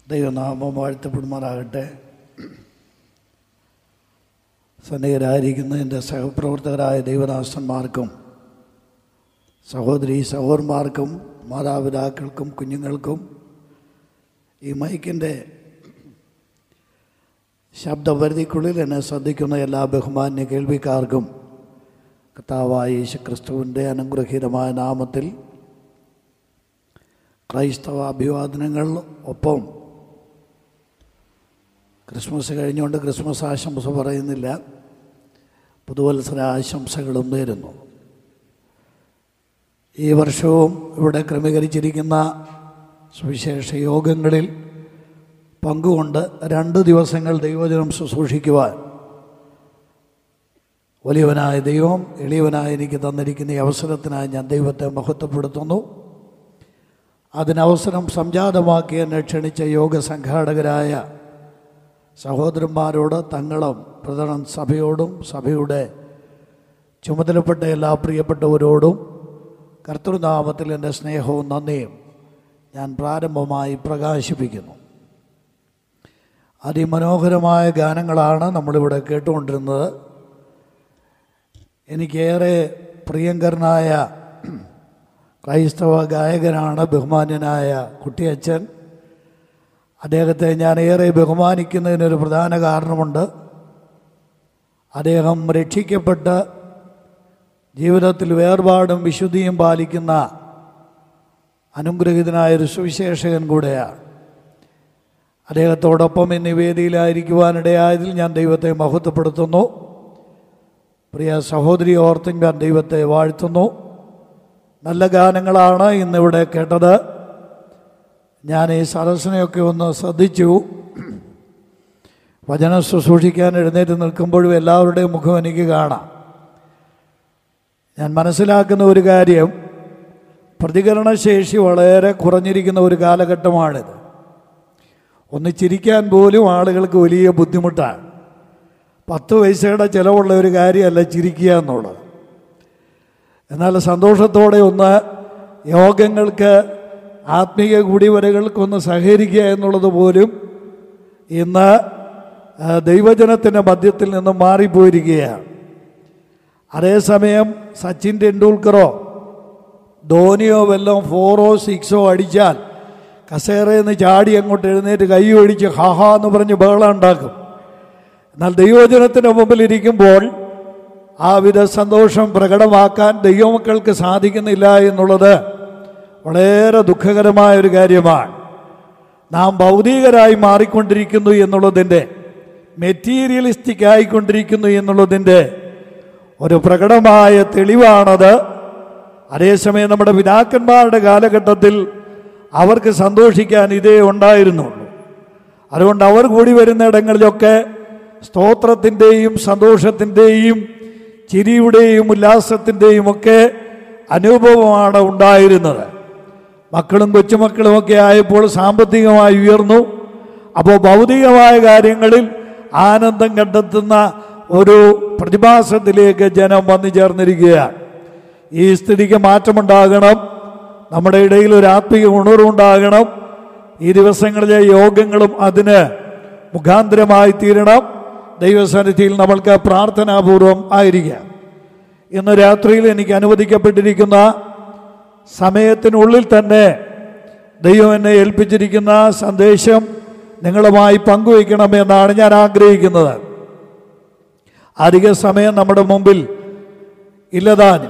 ദൈവനാമം വാഴ്ത്തപ്പെടുമാറാകട്ടെ സന്നിഹിതരായിരിക്കുന്ന എൻ്റെ സഹപ്രവർത്തകരായ ദൈവദാസന്മാർക്കും സഹോദരി സഹോദരന്മാർക്കും മാതാപിതാക്കൾക്കും കുഞ്ഞുങ്ങൾക്കും ഈ മൈക്കിൻ്റെ ശബ്ദപരിധിക്കുള്ളിൽ എന്നെ ശ്രദ്ധിക്കുന്ന എല്ലാ ബഹുമാന്യ കേൾവിക്കാർക്കും കർത്താവായ യേശു ക്രിസ്തുവിൻ്റെ അനുഗ്രഹീതമായ നാമത്തിൽ ക്രൈസ്തവ അഭിവാദനങ്ങൾ ഒപ്പം ക്രിസ്മസ് കഴിഞ്ഞുകൊണ്ട് ക്രിസ്മസ് ആശംസ പറയുന്നില്ല പുതുവത്സര ആശംസകളും നേരുന്നു ഈ വർഷവും ഇവിടെ ക്രമീകരിച്ചിരിക്കുന്ന സുവിശേഷ യോഗങ്ങളിൽ പങ്കുകൊണ്ട് രണ്ട് ദിവസങ്ങൾ ദൈവജനം ശുശ്രൂഷിക്കുവാൻ വലിയവനായ ദൈവം എളിയവനായ എനിക്ക് തന്നിരിക്കുന്ന ഈ അവസരത്തിനായി ഞാൻ ദൈവത്തെ മഹത്വപ്പെടുത്തുന്നു അതിനവസരം സംജാതമാക്കി എന്നെ ക്ഷണിച്ച യോഗ സംഘാടകരായ സഹോദരന്മാരോട് തങ്ങളും പ്രധാന സഭയോടും സഭയുടെ ചുമതലപ്പെട്ട എല്ലാ പ്രിയപ്പെട്ടവരോടും കർത്തൃനാമത്തിൽ എൻ്റെ സ്നേഹവും നന്ദിയും ഞാൻ പ്രാരംഭമായി പ്രകാശിപ്പിക്കുന്നു അതിമനോഹരമായ ഗാനങ്ങളാണ് നമ്മളിവിടെ കേട്ടുകൊണ്ടിരുന്നത് എനിക്കേറെ പ്രിയങ്കരനായ ക്രൈസ്തവ ഗായകനാണ് ബഹുമാന്യനായ കുട്ടിയച്ചൻ അദ്ദേഹത്തെ ഞാൻ ഏറെ ബഹുമാനിക്കുന്നതിനൊരു പ്രധാന കാരണമുണ്ട് അദ്ദേഹം രക്ഷിക്കപ്പെട്ട് ജീവിതത്തിൽ വേർപാടും വിശുദ്ധിയും പാലിക്കുന്ന അനുഗ്രഹീതനായൊരു സുവിശേഷകൻ കൂടെയാണ് അദ്ദേഹത്തോടൊപ്പം ഇന്ന് വേദിയിലായിരിക്കുവാനിടയായതിൽ ഞാൻ ദൈവത്തെ മഹത്വപ്പെടുത്തുന്നു പ്രിയ സഹോദരി ഓർത്തും ഞാൻ ദൈവത്തെ വാഴ്ത്തുന്നു നല്ല ഗാനങ്ങളാണ് ഇന്നിവിടെ കേട്ടത് ഞാൻ ഈ സദസ്സിനെയൊക്കെ ഒന്ന് ശ്രദ്ധിച്ചു വചനം ശുശ്രൂഷിക്കാൻ എഴുന്നേറ്റ് നിൽക്കുമ്പോഴും എല്ലാവരുടെയും മുഖം എനിക്ക് കാണാം ഞാൻ മനസ്സിലാക്കുന്ന ഒരു കാര്യം പ്രതികരണശേഷി വളരെ കുറഞ്ഞിരിക്കുന്ന ഒരു കാലഘട്ടമാണിത് ഒന്ന് ചിരിക്കാൻ പോലും ആളുകൾക്ക് വലിയ ബുദ്ധിമുട്ടാണ് പത്ത് പൈസയുടെ ചിലവുള്ള ഒരു കാര്യമല്ല ചിരിക്കുക എന്നുള്ളത് എന്നാൽ സന്തോഷത്തോടെ ഒന്ന് യോഗങ്ങൾക്ക് ആത്മീയ കൂടിവരകൾക്കൊന്ന് സഹകരിക്കുക എന്നുള്ളത് പോലും ഇന്ന് ദൈവജനത്തിൻ്റെ മധ്യത്തിൽ നിന്ന് മാറിപ്പോയിരിക്കുകയാണ് അതേസമയം സച്ചിൻ ടെണ്ടുൽക്കറോ ധോനിയോ വല്ലതും ഫോറോ സിക്സോ അടിച്ചാൽ കസേരയിൽ നിന്ന് ചാടി അങ്ങോട്ട് എഴുന്നേറ്റ് കൈ ഒഴിച്ച് ഹാഹ എന്ന് പറഞ്ഞ് ബഹളം ഉണ്ടാക്കും എന്നാൽ ദൈവജനത്തിൻ്റെ മുമ്പിൽ ഇരിക്കുമ്പോൾ ആ വിധ സന്തോഷം പ്രകടമാക്കാൻ ദൈവമക്കൾക്ക് സാധിക്കുന്നില്ല എന്നുള്ളത് വളരെ ദുഃഖകരമായ ഒരു കാര്യമാണ് നാം ഭൗതികരായി മാറിക്കൊണ്ടിരിക്കുന്നു എന്നുള്ളതിൻ്റെ മെറ്റീരിയലിസ്റ്റിക് ആയിക്കൊണ്ടിരിക്കുന്നു എന്നുള്ളതിൻ്റെ ഒരു പ്രകടമായ തെളിവാണത് അതേസമയം നമ്മുടെ പിതാക്കന്മാരുടെ കാലഘട്ടത്തിൽ അവർക്ക് സന്തോഷിക്കാൻ ഇതേ ഉണ്ടായിരുന്നുള്ളൂ അതുകൊണ്ട് അവർ കൂടി വരുന്ന ഇടങ്ങളിലൊക്കെ സ്തോത്രത്തിൻ്റെയും സന്തോഷത്തിൻ്റെയും ചിരിയുടെയും ഉല്ലാസത്തിൻ്റെയും ഒക്കെ അനുഭവമാണ് ഉണ്ടായിരുന്നത് മക്കളും കൊച്ചുമക്കളും ഒക്കെ ആയപ്പോൾ സാമ്പത്തികമായി ഉയർന്നു അപ്പോൾ ഭൗതികമായ കാര്യങ്ങളിൽ ആനന്ദം കണ്ടെത്തുന്ന ഒരു പ്രതിഭാസത്തിലേക്ക് ജനം വന്നു ചേർന്നിരിക്കുകയാണ് ഈ സ്ഥിതിക്ക് മാറ്റമുണ്ടാകണം നമ്മുടെ ഇടയിൽ ഒരു ആത്മീയ ഉണർവുണ്ടാകണം ഈ ദിവസങ്ങളിലെ യോഗങ്ങളും അതിന് മുഖാന്തരമായി തീരണം ദൈവസന്നിധിയിൽ നമ്മൾക്ക് പ്രാർത്ഥനാപൂർവം ആയിരിക്കാം ഇന്ന് രാത്രിയിൽ എനിക്ക് അനുവദിക്കപ്പെട്ടിരിക്കുന്ന സമയത്തിനുള്ളിൽ തന്നെ ദൈവം എന്നെ ഏൽപ്പിച്ചിരിക്കുന്ന സന്ദേശം നിങ്ങളുമായി പങ്കുവയ്ക്കണമെന്നാണ് ഞാൻ ആഗ്രഹിക്കുന്നത് അധിക സമയം നമ്മുടെ മുമ്പിൽ ഇല്ലതാനും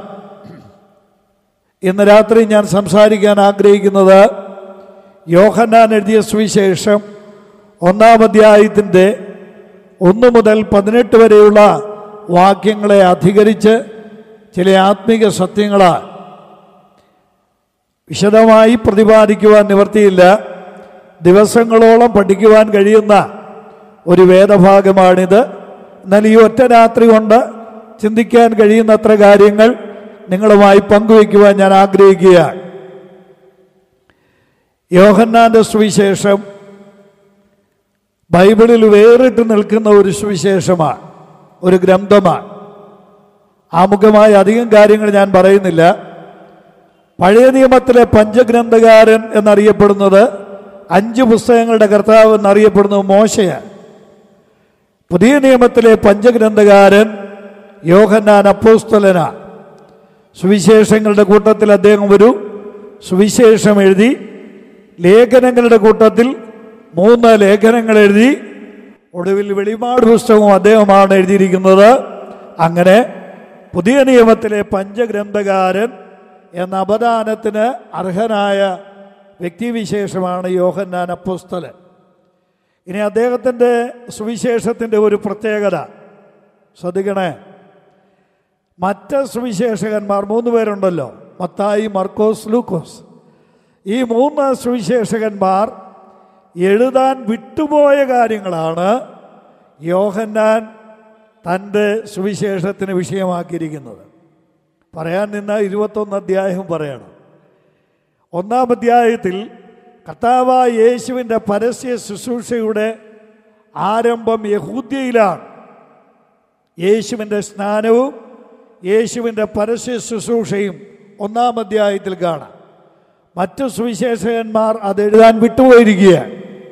ഇന്ന് രാത്രി ഞാൻ സംസാരിക്കാൻ ആഗ്രഹിക്കുന്നത് യോഹന്നാൻ എഴുതിയ സുവിശേഷം ഒന്നാം അധ്യായത്തിൻ്റെ ഒന്ന് മുതൽ പതിനെട്ട് വരെയുള്ള വാക്യങ്ങളെ അധികരിച്ച് ചില ആത്മീക സത്യങ്ങളാൽ വിശദമായി പ്രതിപാദിക്കുവാൻ നിവർത്തിയില്ല ദിവസങ്ങളോളം പഠിക്കുവാൻ കഴിയുന്ന ഒരു വേദഭാഗമാണിത് എന്നാൽ ഈ ഒറ്റ രാത്രി കൊണ്ട് ചിന്തിക്കാൻ കഴിയുന്നത്ര കാര്യങ്ങൾ നിങ്ങളുമായി പങ്കുവയ്ക്കുവാൻ ഞാൻ ആഗ്രഹിക്കുകയാണ് യോഹന്നാന്റെ സുവിശേഷം ബൈബിളിൽ വേറിട്ട് നിൽക്കുന്ന ഒരു സുവിശേഷമാണ് ഒരു ഗ്രന്ഥമാണ് ആമുഖമായ അധികം കാര്യങ്ങൾ ഞാൻ പറയുന്നില്ല പഴയ നിയമത്തിലെ പഞ്ചഗ്രന്ഥകാരൻ എന്നറിയപ്പെടുന്നത് അഞ്ച് പുസ്തകങ്ങളുടെ കർത്താവ് എന്നറിയപ്പെടുന്നത് മോശയാണ് പുതിയ നിയമത്തിലെ പഞ്ചഗ്രന്ഥകാരൻ യോഹന്നാൻ അപ്പോസ്തലനാണ് സുവിശേഷങ്ങളുടെ കൂട്ടത്തിൽ അദ്ദേഹം ഒരു സുവിശേഷം എഴുതി ലേഖനങ്ങളുടെ കൂട്ടത്തിൽ മൂന്ന് ലേഖനങ്ങൾ എഴുതി ഒടുവിൽ വെളിപാട് പുസ്തകവും അദ്ദേഹമാണ് എഴുതിയിരിക്കുന്നത് അങ്ങനെ പുതിയ നിയമത്തിലെ പഞ്ചഗ്രന്ഥകാരൻ എന്ന അപദാനത്തിന് അർഹനായ വ്യക്തിവിശേഷമാണ് യോഹന്നാൻ അപ്പോസ്തലൻ ഇനി അദ്ദേഹത്തിൻ്റെ സുവിശേഷത്തിൻ്റെ ഒരു പ്രത്യേകത ശ്രദ്ധിക്കണേ മറ്റ് സുവിശേഷകന്മാർ മൂന്ന് പേരുണ്ടല്ലോ മത്തായി മർക്കോസ് ലൂക്കോസ് ഈ മൂന്ന് സുവിശേഷകന്മാർ എഴുതാൻ വിട്ടുപോയ കാര്യങ്ങളാണ് യോഹന്നാൻ തൻ്റെ സുവിശേഷത്തിന് വിഷയമാക്കിയിരിക്കുന്നത് പറയാൻ നിന്ന ഇരുപത്തൊന്ന് അധ്യായം പറയണം ഒന്നാം അധ്യായത്തിൽ കർത്താവായ യേശുവിൻ്റെ പരസ്യ ശുശ്രൂഷയുടെ ആരംഭം യഹൂദ്യയിലാണ് യേശുവിൻ്റെ സ്നാനവും യേശുവിൻ്റെ പരസ്യ ശുശ്രൂഷയും ഒന്നാം അധ്യായത്തിൽ കാണാം മറ്റു സുവിശേഷകന്മാർ അത് എഴുതാൻ വിട്ടുപോയിരിക്കുകയാണ്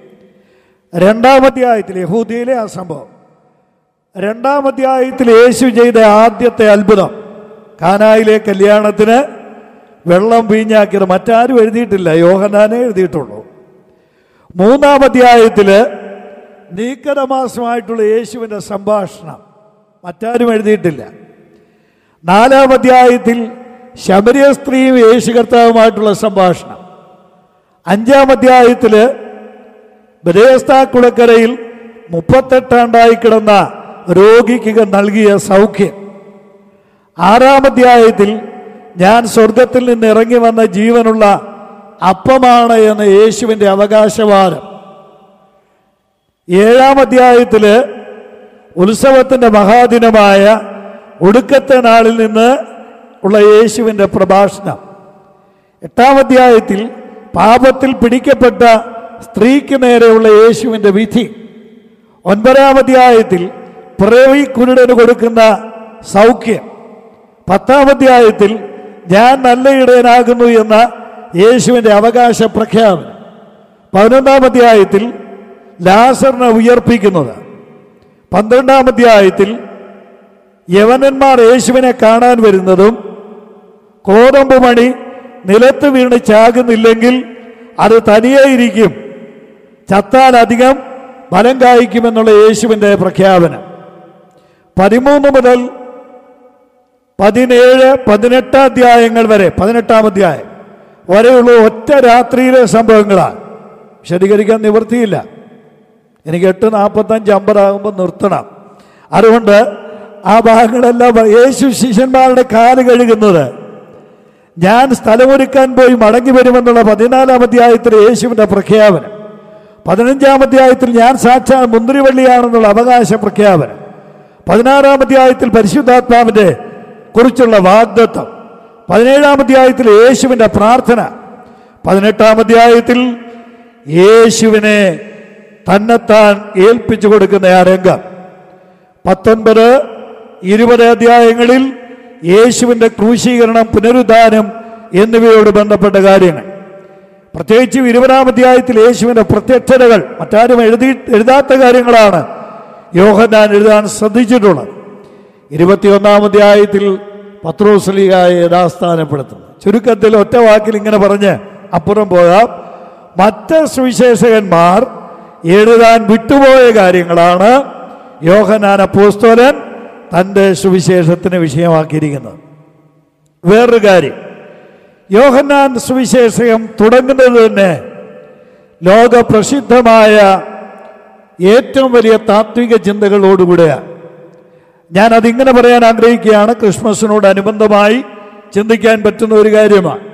രണ്ടാം അധ്യായത്തിൽ യഹൂദിയിലെ ആ സംഭവം രണ്ടാം അധ്യായത്തിൽ യേശു ചെയ്ത ആദ്യത്തെ അത്ഭുതം കാനായിലെ കല്യാണത്തിന് വെള്ളം വീഞ്ഞാക്കിയത് മറ്റാരും എഴുതിയിട്ടില്ല യോഹനാനെ എഴുതിയിട്ടുള്ളൂ മൂന്നാം അധ്യായത്തിൽ നീക്കരമാസമായിട്ടുള്ള യേശുവിൻ്റെ സംഭാഷണം മറ്റാരും എഴുതിയിട്ടില്ല നാലാം അധ്യായത്തിൽ ശബരിയ സ്ത്രീയും യേശു കർത്താവുമായിട്ടുള്ള സംഭാഷണം അഞ്ചാം അധ്യായത്തിൽ ബദേസ്താക്കുളക്കരയിൽ മുപ്പത്തെട്ടാണ്ടായി കിടന്ന രോഗിക്ക് നൽകിയ സൗഖ്യം ആറാം അധ്യായത്തിൽ ഞാൻ സ്വർഗത്തിൽ നിന്ന് ഇറങ്ങി വന്ന ജീവനുള്ള അപ്പമാണ് എന്ന യേശുവിൻ്റെ അവകാശവാദം ഏഴാം അധ്യായത്തിൽ ഉത്സവത്തിൻ്റെ മഹാദിനമായ ഒടുക്കത്തെ നാളിൽ നിന്ന് ഉള്ള യേശുവിൻ്റെ പ്രഭാഷണം എട്ടാം അധ്യായത്തിൽ പാപത്തിൽ പിടിക്കപ്പെട്ട സ്ത്രീക്ക് നേരെയുള്ള യേശുവിൻ്റെ വിധി ഒൻപതാം അധ്യായത്തിൽ പിറവി കുരുടന് കൊടുക്കുന്ന സൗഖ്യം പത്താം അധ്യായത്തിൽ ഞാൻ നല്ല ഇടയനാകുന്നു എന്ന യേശുവിൻ്റെ അവകാശ പ്രഖ്യാപനം പതിനൊന്നാം അധ്യായത്തിൽ ലാസറിനെ ഉയർപ്പിക്കുന്നത് പന്ത്രണ്ടാം അധ്യായത്തിൽ യവനന്മാർ യേശുവിനെ കാണാൻ വരുന്നതും കോതമ്പ് മണി നിലത്ത് വീണ് ചാകുന്നില്ലെങ്കിൽ അത് തനിയെ ഇരിക്കും ചത്താൽ അധികം ഫലം കായ്ക്കുമെന്നുള്ള യേശുവിൻ്റെ പ്രഖ്യാപനം പതിമൂന്ന് മുതൽ പതിനേഴ് പതിനെട്ട് അധ്യായങ്ങൾ വരെ പതിനെട്ടാം അധ്യായം വരെയുള്ള ഒറ്റ രാത്രിയിലെ സംഭവങ്ങളാണ് വിശദീകരിക്കാൻ നിവൃത്തിയില്ല എനിക്ക് എട്ട് നാൽപ്പത്തഞ്ച് അമ്പതാകുമ്പോൾ നിർത്തണം അതുകൊണ്ട് ആ ഭാഗങ്ങളെല്ലാം യേശു ശിഷ്യന്മാരുടെ കാല് കഴുകുന്നത് ഞാൻ സ്ഥലമൊരുക്കാൻ പോയി മടങ്ങി വരുമെന്നുള്ള പതിനാലാം അധ്യായത്തിൽ യേശുവിൻ്റെ പ്രഖ്യാപനം പതിനഞ്ചാം അധ്യായത്തിൽ ഞാൻ സാക്ഷാൽ മുന്തിരിവള്ളിയാണെന്നുള്ള അവകാശ പ്രഖ്യാപനം പതിനാറാം അധ്യായത്തിൽ പരിശുദ്ധാത്മാവിൻ്റെ കുറിച്ചുള്ള വാഗ്ദത്വം പതിനേഴാം അധ്യായത്തിൽ യേശുവിൻ്റെ പ്രാർത്ഥന പതിനെട്ടാം അധ്യായത്തിൽ യേശുവിനെ തന്നെത്താൻ ഏൽപ്പിച്ചു കൊടുക്കുന്ന ആ രംഗം പത്തൊൻപത് ഇരുപത് അധ്യായങ്ങളിൽ യേശുവിൻ്റെ ക്രൂശീകരണം പുനരുദ്ധാനം എന്നിവയോട് ബന്ധപ്പെട്ട കാര്യങ്ങൾ പ്രത്യേകിച്ചും ഇരുപതാം അധ്യായത്തിൽ യേശുവിൻ്റെ പ്രത്യക്ഷതകൾ മറ്റാരും എഴുതി എഴുതാത്ത കാര്യങ്ങളാണ് യോഹന്നാൻ എഴുതാൻ ശ്രദ്ധിച്ചിട്ടുള്ളത് ഇരുപത്തിയൊന്നാം അധ്യായത്തിൽ പത്രോസ്ലിയായെ യഥാസ്ഥാനപ്പെടുത്തുന്നു ചുരുക്കത്തിൽ ഒറ്റ വാക്കിൽ ഇങ്ങനെ പറഞ്ഞ് അപ്പുറം പോകാം മറ്റ് സുവിശേഷകന്മാർ എഴുതാൻ വിട്ടുപോയ കാര്യങ്ങളാണ് യോഹനാൻ അപ്പോസ്തോലൻ തൻ്റെ സുവിശേഷത്തിന് വിഷയമാക്കിയിരിക്കുന്നത് വേറൊരു കാര്യം യോഹന്നാൻ സുവിശേഷം തുടങ്ങുന്നത് തന്നെ ലോകപ്രസിദ്ധമായ ഏറ്റവും വലിയ താത്വിക ചിന്തകളോടുകൂടെയാണ് ഞാൻ അതിങ്ങനെ പറയാൻ ആഗ്രഹിക്കുകയാണ് ക്രിസ്മസിനോടനുബന്ധമായി ചിന്തിക്കാൻ പറ്റുന്ന ഒരു കാര്യമാണ്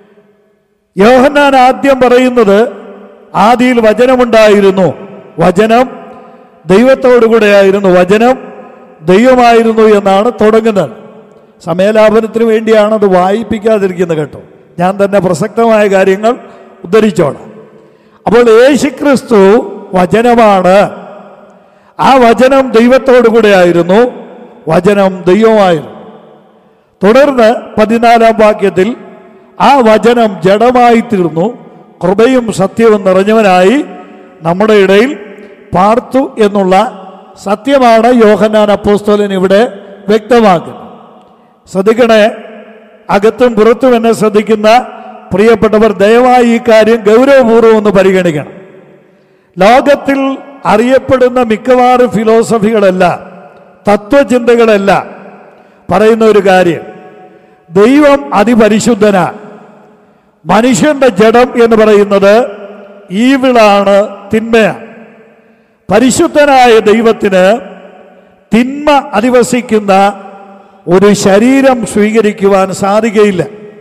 യോഹന്നാൻ ആദ്യം പറയുന്നത് ആദിയിൽ വചനമുണ്ടായിരുന്നു വചനം ദൈവത്തോടുകൂടെയായിരുന്നു വചനം ദൈവമായിരുന്നു എന്നാണ് തുടങ്ങുന്നത് സമയലാഭനത്തിന് വേണ്ടിയാണ് അത് വായിപ്പിക്കാതിരിക്കുന്നത് കേട്ടോ ഞാൻ തന്നെ പ്രസക്തമായ കാര്യങ്ങൾ ഉദ്ധരിച്ചോണം അപ്പോൾ യേശുക്രിസ്തു വചനമാണ് ആ വചനം ദൈവത്തോടുകൂടെയായിരുന്നു വചനം ദൈവമായിരുന്നു തുടർന്ന് പതിനാലാം വാക്യത്തിൽ ആ വചനം ജഡമായി തീർന്നു കൃപയും സത്യവും നിറഞ്ഞവനായി നമ്മുടെ ഇടയിൽ പാർത്തു എന്നുള്ള സത്യമാണ് യോഹന്നാൻ അപ്പോസ്തോലൻ ഇവിടെ വ്യക്തമാക്കുന്നത് ശ്രദ്ധിക്കണേ അകത്തും പുറത്തും എന്നെ ശ്രദ്ധിക്കുന്ന പ്രിയപ്പെട്ടവർ ദയവായി ഈ കാര്യം ഗൗരവപൂർവ്വം ഒന്ന് പരിഗണിക്കണം ലോകത്തിൽ അറിയപ്പെടുന്ന മിക്കവാറും ഫിലോസഫികളല്ല തത്വചിന്തകളല്ല പറയുന്ന ഒരു കാര്യം ദൈവം അതിപരിശുദ്ധനാണ് മനുഷ്യന്റെ ജഡം എന്ന് പറയുന്നത് ഈവിളാണ് തിന്മയാണ് പരിശുദ്ധനായ ദൈവത്തിന് തിന്മ അധിവസിക്കുന്ന ഒരു ശരീരം സ്വീകരിക്കുവാൻ സാധിക്കയില്ല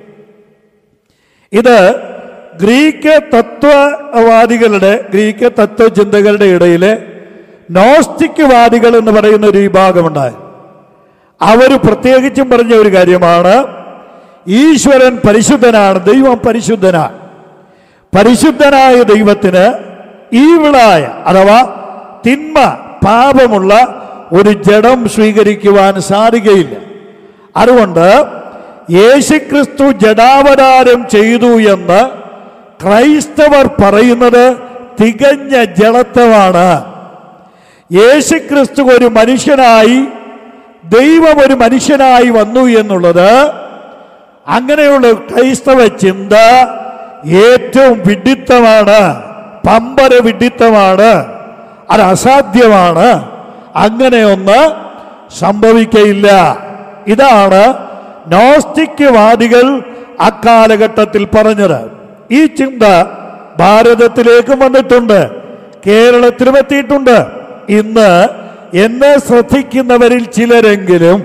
ഇത് ഗ്രീക്ക് തത്വവാദികളുടെ ഗ്രീക്ക് തത്വചിന്തകളുടെ ഇടയിലെ നോസ്റ്റിക് വാദികൾ എന്ന് പറയുന്ന ഒരു വിഭാഗമുണ്ടായി അവർ പ്രത്യേകിച്ചും പറഞ്ഞ ഒരു കാര്യമാണ് ഈശ്വരൻ പരിശുദ്ധനാണ് ദൈവം പരിശുദ്ധനാണ് പരിശുദ്ധനായ ദൈവത്തിന് ഈവിളായ അഥവാ തിന്മ പാപമുള്ള ഒരു ജഡം സ്വീകരിക്കുവാൻ സാധിക്കയില്ല അതുകൊണ്ട് യേശുക്രിസ്തു ജഡാവതാരം ചെയ്തു എന്ന് ക്രൈസ്തവർ പറയുന്നത് തികഞ്ഞ ജളത്വമാണ് യേശുക്രിസ്തു ഒരു മനുഷ്യനായി ദൈവം ഒരു മനുഷ്യനായി വന്നു എന്നുള്ളത് അങ്ങനെയുള്ള ക്രൈസ്തവ ചിന്ത ഏറ്റവും വിഡിത്തമാണ് പമ്പര വിഡിത്തമാണ് അത് അസാധ്യമാണ് അങ്ങനെയൊന്ന് സംഭവിക്കയില്ല ഇതാണ് നോസ്റ്റിക് വാദികൾ അക്കാലഘട്ടത്തിൽ പറഞ്ഞത് ഈ ചിന്ത ഭാരതത്തിലേക്കും വന്നിട്ടുണ്ട് കേരളത്തിലും എത്തിയിട്ടുണ്ട് ഇന്ന് എന്നെ ശ്രദ്ധിക്കുന്നവരിൽ ചിലരെങ്കിലും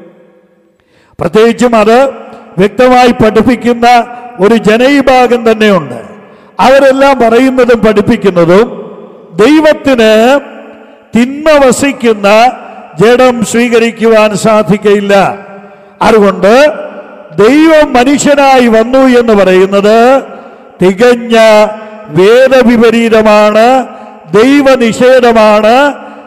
പ്രത്യേകിച്ചും അത് വ്യക്തമായി പഠിപ്പിക്കുന്ന ഒരു ജനവിഭാഗം തന്നെയുണ്ട് അവരെല്ലാം പറയുന്നതും പഠിപ്പിക്കുന്നതും ദൈവത്തിന് തിന്മ വസിക്കുന്ന ജഡം സ്വീകരിക്കുവാൻ സാധിക്കയില്ല അതുകൊണ്ട് ദൈവം മനുഷ്യനായി വന്നു എന്ന് പറയുന്നത് തികഞ്ഞ വേദവിപരീതമാണ് ദൈവനിഷേധമാണ്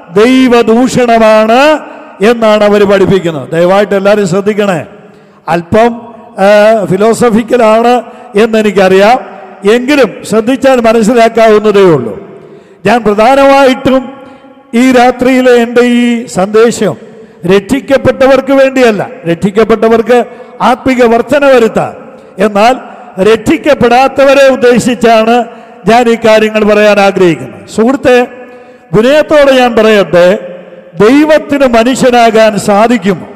ദൈവദൂഷണമാണ് എന്നാണ് അവർ പഠിപ്പിക്കുന്നത് ദയവായിട്ട് എല്ലാവരും ശ്രദ്ധിക്കണേ അല്പം ആ, ഫിലോസഫിക്കലാണ് എന്നെനിക്കറിയാം എങ്കിലും ശ്രദ്ധിച്ചാൽ മനസ്സിലാക്കാവുന്നതേ ഉള്ളൂ ഞാൻ പ്രധാനമായിട്ടും ഈ രാത്രിയിലെ എൻ്റെ ഈ സന്ദേശം രക്ഷിക്കപ്പെട്ടവർക്ക് വേണ്ടിയല്ല രക്ഷിക്കപ്പെട്ടവർക്ക് ആത്മിക വർധന വരുത്താൻ എന്നാൽ രക്ഷിക്കപ്പെടാത്തവരെ ഉദ്ദേശിച്ചാണ് ഞാൻ ഈ കാര്യങ്ങൾ പറയാൻ ആഗ്രഹിക്കുന്നത് സുഹൃത്തെ വിനയത്തോടെ ഞാൻ പറയട്ടെ ദൈവത്തിന് മനുഷ്യനാകാൻ സാധിക്കുമോ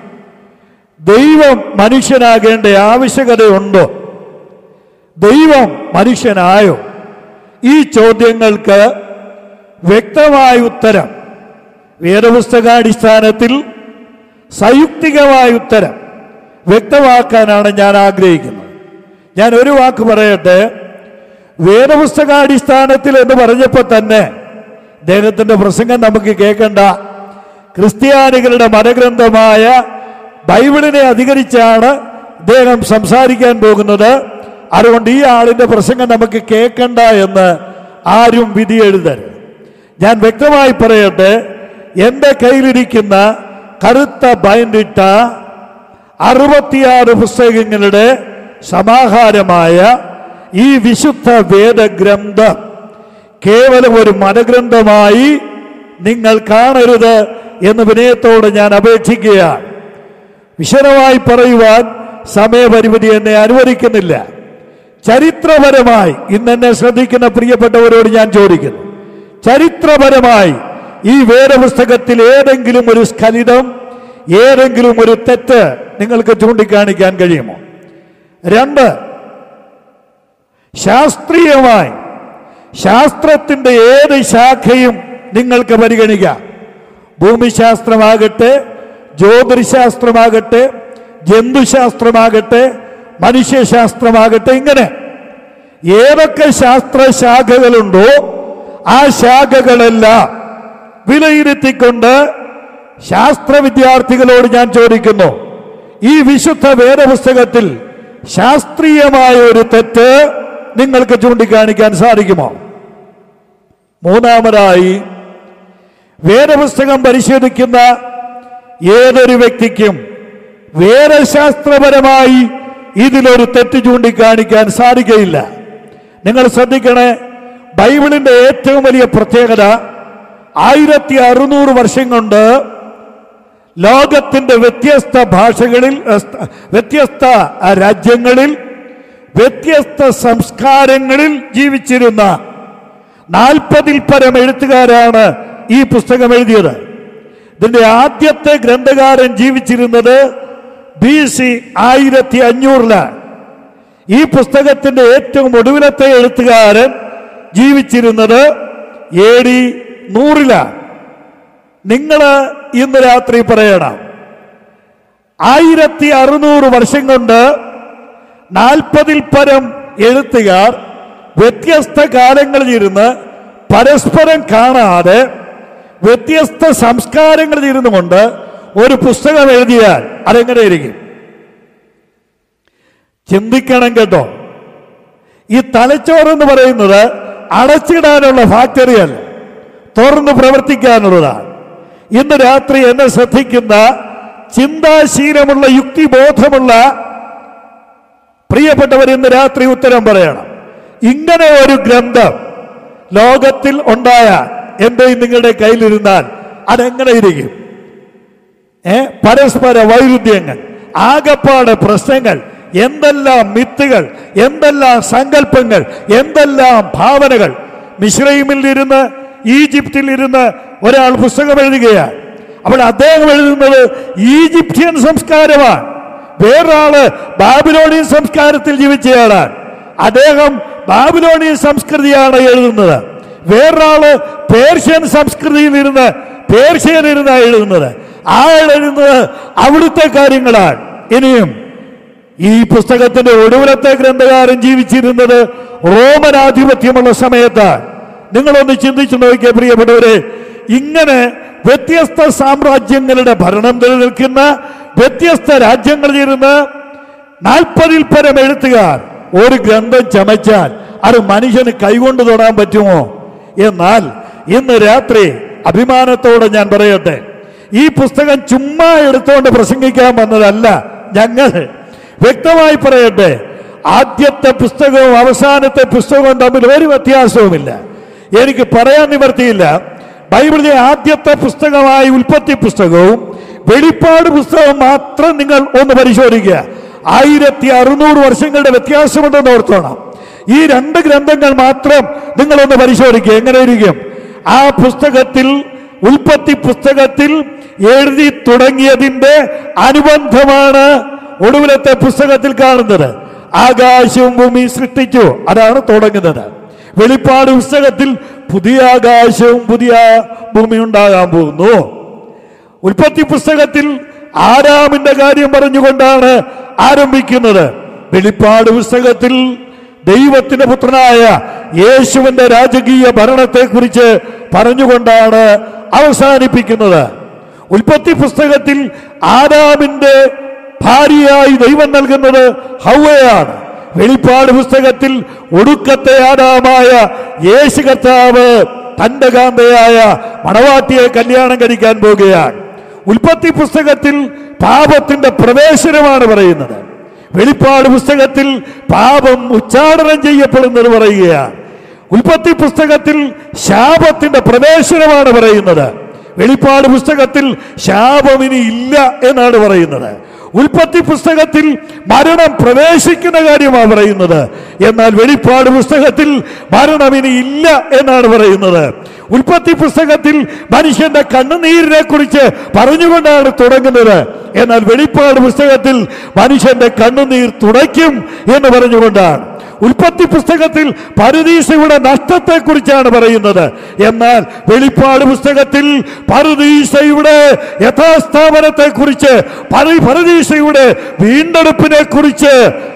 ദൈവം മനുഷ്യനാകേണ്ട ആവശ്യകതയുണ്ടോ ദൈവം മനുഷ്യനായോ ഈ ചോദ്യങ്ങൾക്ക് വ്യക്തമായ ഉത്തരം വേദപുസ്തകാടിസ്ഥാനത്തിൽ സയുക്തികമായ ഉത്തരം വ്യക്തമാക്കാനാണ് ഞാൻ ആഗ്രഹിക്കുന്നത് ഞാൻ ഒരു വാക്ക് പറയട്ടെ വേദപുസ്തകാടിസ്ഥാനത്തിൽ എന്ന് പറഞ്ഞപ്പോൾ തന്നെ അദ്ദേഹത്തിന്റെ പ്രസംഗം നമുക്ക് കേൾക്കണ്ട ക്രിസ്ത്യാനികളുടെ മതഗ്രന്ഥമായ ബൈബിളിനെ അധികരിച്ചാണ് ഇദ്ദേഹം സംസാരിക്കാൻ പോകുന്നത് അതുകൊണ്ട് ഈ ആളിന്റെ പ്രസംഗം നമുക്ക് കേൾക്കണ്ട എന്ന് ആരും വിധി എഴുതരുത് ഞാൻ വ്യക്തമായി പറയട്ടെ എൻ്റെ കയ്യിലിരിക്കുന്ന കറുത്ത ബൈൻഡിട്ട അറുപത്തിയാറ് പുസ്തകങ്ങളുടെ സമാഹാരമായ ഈ വിശുദ്ധ വേദഗ്രന്ഥം കേവലം ഒരു മതഗ്രന്ഥമായി നിങ്ങൾ കാണരുത് എന്ന് വിനയത്തോടെ ഞാൻ അപേക്ഷിക്കുകയാണ് വിശദമായി പറയുവാൻ സമയപരിമിതി എന്നെ അനുവദിക്കുന്നില്ല ചരിത്രപരമായി ഇന്ന് എന്നെ ശ്രദ്ധിക്കുന്ന പ്രിയപ്പെട്ടവരോട് ഞാൻ ചോദിക്കുന്നു ചരിത്രപരമായി ഈ വേദപുസ്തകത്തിൽ ഏതെങ്കിലും ഒരു സ്ഖലിതം ഏതെങ്കിലും ഒരു തെറ്റ് നിങ്ങൾക്ക് ചൂണ്ടിക്കാണിക്കാൻ കഴിയുമോ രണ്ട് ശാസ്ത്രീയമായി ശാസ്ത്രത്തിന്റെ ഏത് ശാഖയും നിങ്ങൾക്ക് പരിഗണിക്കാം ഭൂമിശാസ്ത്രമാകട്ടെ ജ്യോതിശാസ്ത്രമാകട്ടെ ജന്തുശാസ്ത്രമാകട്ടെ മനുഷ്യശാസ്ത്രമാകട്ടെ ഇങ്ങനെ ഏതൊക്കെ ശാസ്ത്ര ശാഖകളുണ്ടോ ആ ശാഖകളെല്ലാം വിലയിരുത്തിക്കൊണ്ട് ശാസ്ത്ര വിദ്യാർത്ഥികളോട് ഞാൻ ചോദിക്കുന്നു ഈ വിശുദ്ധ വേദപുസ്തകത്തിൽ ശാസ്ത്രീയമായ ഒരു തെറ്റ് നിങ്ങൾക്ക് ചൂണ്ടിക്കാണിക്കാൻ സാധിക്കുമോ മൂന്നാമതായി വേദപുസ്തകം പരിശോധിക്കുന്ന ഏതൊരു വ്യക്തിക്കും വേദശാസ്ത്രപരമായി ഇതിലൊരു തെറ്റ് ചൂണ്ടിക്കാണിക്കാൻ സാധിക്കയില്ല നിങ്ങൾ ശ്രദ്ധിക്കണേ ബൈബിളിന്റെ ഏറ്റവും വലിയ പ്രത്യേകത ആയിരത്തി അറുന്നൂറ് വർഷം കൊണ്ട് ലോകത്തിന്റെ വ്യത്യസ്ത ഭാഷകളിൽ അഹ്, സ്ഥ- വ്യത്യസ്ത അഹ്, രാജ്യങ്ങളിൽ വ്യത്യസ്ത സംസ്കാരങ്ങളിൽ ജീവിച്ചിരുന്ന നാൽപ്പതിൽ പരം എഴുത്തുകാരാണ് ഈ പുസ്തകം എഴുതിയത് ഇതിന്റെ ആദ്യത്തെ ഗ്രന്ഥകാരൻ ജീവിച്ചിരുന്നത് ബി സി ആയിരത്തി അഞ്ഞൂറിലാണ് ഈ പുസ്തകത്തിന്റെ ഏറ്റവും ഒടുവിലത്തെ എഴുത്തുകാരൻ ജീവിച്ചിരുന്നത് എ ഡി നൂറിലാണ് നിങ്ങൾ ഇന്ന് രാത്രി പറയണം ആയിരത്തി അറുന്നൂറ് വർഷം കൊണ്ട് നാൽപ്പതിൽ പരം എഴുത്തുകാർ വ്യത്യസ്ത കാലങ്ങളിൽ ഇരുന്ന് പരസ്പരം കാണാതെ വ്യത്യസ്ത സംസ്കാരങ്ങളിൽ ഇരുന്നു കൊണ്ട് ഒരു പുസ്തകം എഴുതിയാൽ അതെങ്ങനെ ഇരിക്കും ചിന്തിക്കണം കേട്ടോ ഈ തലച്ചോറെന്ന് പറയുന്നത് അടച്ചിടാനുള്ള ഫാക്ടറിയല്ല തുറന്ന് പ്രവർത്തിക്കാനുള്ളതാണ് ഇന്ന് രാത്രി എന്നെ ശ്രദ്ധിക്കുന്ന ചിന്താശീലമുള്ള യുക്തിബോധമുള്ള പ്രിയപ്പെട്ടവർ ഇന്ന് രാത്രി ഉത്തരം പറയണം ഇങ്ങനെ ഒരു ഗ്രന്ഥം ലോകത്തിൽ ഉണ്ടായ എന്റെ നിങ്ങളുടെ കയ്യിലിരുന്നാൽ അതെങ്ങനെ ഇരിക്കും ഏ പരസ്പര വൈരുദ്ധ്യങ്ങൾ ആകപ്പാട് പ്രശ്നങ്ങൾ എന്തെല്ലാം മിത്തുകൾ എന്തെല്ലാം സങ്കല്പങ്ങൾ എന്തെല്ലാം ഭാവനകൾ മിശ്രൈമിൽ ഇരുന്ന് ഈജിപ്തിൽ ഇരുന്ന് ഒരാൾ പുസ്തകം എഴുതുകയാണ് അപ്പോൾ അദ്ദേഹം എഴുതുന്നത് ഈജിപ്ഷ്യൻ സംസ്കാരമാണ് വേറൊരാള് ബാബിലോണിയൻ സംസ്കാരത്തിൽ ജീവിച്ചയാളാണ് അദ്ദേഹം ബാബിലോണിയൻ സംസ്കൃതിയാണ് എഴുതുന്നത് വേറൊരാള് പേർഷ്യൻ സംസ്കൃതിയിൽ ഇരുന്ന് പേർഷ്യൻ ഇരുന്നാണ് എഴുതുന്നത് ആ എഴുതുന്നത് അവിടുത്തെ കാര്യങ്ങളാണ് ഇനിയും ഈ പുസ്തകത്തിന്റെ ഒടുവിലത്തെ ഗ്രന്ഥകാരൻ ജീവിച്ചിരുന്നത് റോമൻ ആധിപത്യമുള്ള സമയത്താണ് നിങ്ങളൊന്ന് ചിന്തിച്ചു നോക്കിയ പ്രിയപ്പെട്ടവരെ ഇങ്ങനെ വ്യത്യസ്ത സാമ്രാജ്യങ്ങളുടെ ഭരണം നിലനിൽക്കുന്ന വ്യത്യസ്ത രാജ്യങ്ങളിൽ ഇരുന്ന് നാൽപ്പതിൽ പരം എഴുത്തുകാർ ഒരു ഗ്രന്ഥം ചമച്ചാൽ അത് മനുഷ്യന് കൈകൊണ്ട് തൊടാൻ പറ്റുമോ എന്നാൽ ഇന്ന് രാത്രി അഭിമാനത്തോടെ ഞാൻ പറയട്ടെ ഈ പുസ്തകം ചുമ്മാ എടുത്തുകൊണ്ട് പ്രസംഗിക്കാൻ വന്നതല്ല ഞങ്ങൾ വ്യക്തമായി പറയട്ടെ ആദ്യത്തെ പുസ്തകവും അവസാനത്തെ പുസ്തകവും തമ്മിൽ ഒരു വ്യത്യാസവുമില്ല എനിക്ക് പറയാൻ നിവർത്തിയില്ല ബൈബിളിലെ ആദ്യത്തെ പുസ്തകമായ ഉൽപ്പത്തി പുസ്തകവും വെളിപ്പാട് പുസ്തകവും മാത്രം നിങ്ങൾ ഒന്ന് പരിശോധിക്കുക ആയിരത്തി അറുന്നൂറ് വർഷങ്ങളുടെ വ്യത്യാസമുണ്ടെന്ന് ഓർത്തോണം ഈ രണ്ട് ഗ്രന്ഥങ്ങൾ മാത്രം നിങ്ങളൊന്ന് പരിശോധിക്കുക എങ്ങനെ ഇരിക്കും ആ പുസ്തകത്തിൽ ഉൽപ്പത്തി പുസ്തകത്തിൽ എഴുതി തുടങ്ങിയതിന്റെ അനുബന്ധമാണ് ഒടുവിലത്തെ പുസ്തകത്തിൽ കാണുന്നത് ആകാശവും ഭൂമി സൃഷ്ടിച്ചു അതാണ് തുടങ്ങുന്നത് വെളിപ്പാട് പുസ്തകത്തിൽ പുതിയ ആകാശവും പുതിയ ഭൂമി ഉണ്ടാകാൻ പോകുന്നു ഉൽപ്പത്തി പുസ്തകത്തിൽ ആരാമിന്റെ കാര്യം പറഞ്ഞുകൊണ്ടാണ് ആരംഭിക്കുന്നത് വെളിപ്പാട് പുസ്തകത്തിൽ ദൈവത്തിന്റെ പുത്രനായ യേശുവിന്റെ രാജകീയ ഭരണത്തെക്കുറിച്ച് പറഞ്ഞുകൊണ്ടാണ് അവസാനിപ്പിക്കുന്നത് ഉൽപ്പത്തി പുസ്തകത്തിൽ ആദാമിന്റെ ഭാര്യയായി ദൈവം നൽകുന്നത് ഹൗവയാണ് വെളിപ്പാട് പുസ്തകത്തിൽ ഒടുക്കത്തെ ആദാമായ യേശു കർത്താവ് തന്റെ കാന്തയായ മണവാട്ടിയെ കല്യാണം കഴിക്കാൻ പോകുകയാണ് ഉൽപ്പത്തി പുസ്തകത്തിൽ പാപത്തിന്റെ പ്രവേശനമാണ് പറയുന്നത് വെളിപ്പാട് പുസ്തകത്തിൽ പാപം ഉച്ചാടനം ചെയ്യപ്പെടുന്നത് പറയുകയാണ് ഉൽപ്പത്തി പുസ്തകത്തിൽ ശാപത്തിന്റെ പ്രവേശനമാണ് പറയുന്നത് വെളിപ്പാട് പുസ്തകത്തിൽ ശാപം ഇനി ഇല്ല എന്നാണ് പറയുന്നത് ഉൽപ്പത്തി പുസ്തകത്തിൽ മരണം പ്രവേശിക്കുന്ന കാര്യമാണ് പറയുന്നത് എന്നാൽ വെളിപ്പാട് പുസ്തകത്തിൽ മരണം ഇനി ഇല്ല എന്നാണ് പറയുന്നത് ഉൽപ്പത്തി പുസ്തകത്തിൽ മനുഷ്യന്റെ കണ്ണുനീരിനെ കുറിച്ച് പറഞ്ഞുകൊണ്ടാണ് തുടങ്ങുന്നത് എന്നാൽ വെളിപ്പാട് പുസ്തകത്തിൽ മനുഷ്യന്റെ കണ്ണുനീർ തുടയ്ക്കും എന്ന് പറഞ്ഞുകൊണ്ടാണ് ഉൽപ്പത്തി പുസ്തകത്തിൽ പരദീസയുടെ നഷ്ടത്തെക്കുറിച്ചാണ് പറയുന്നത് എന്നാൽ വെളിപ്പാട് പുസ്തകത്തിൽ പരദീസയുടെ യഥാസ്ഥാപനത്തെക്കുറിച്ച് പര- പരദീസയുടെ വീണ്ടെടുപ്പിനെ കുറിച്ച്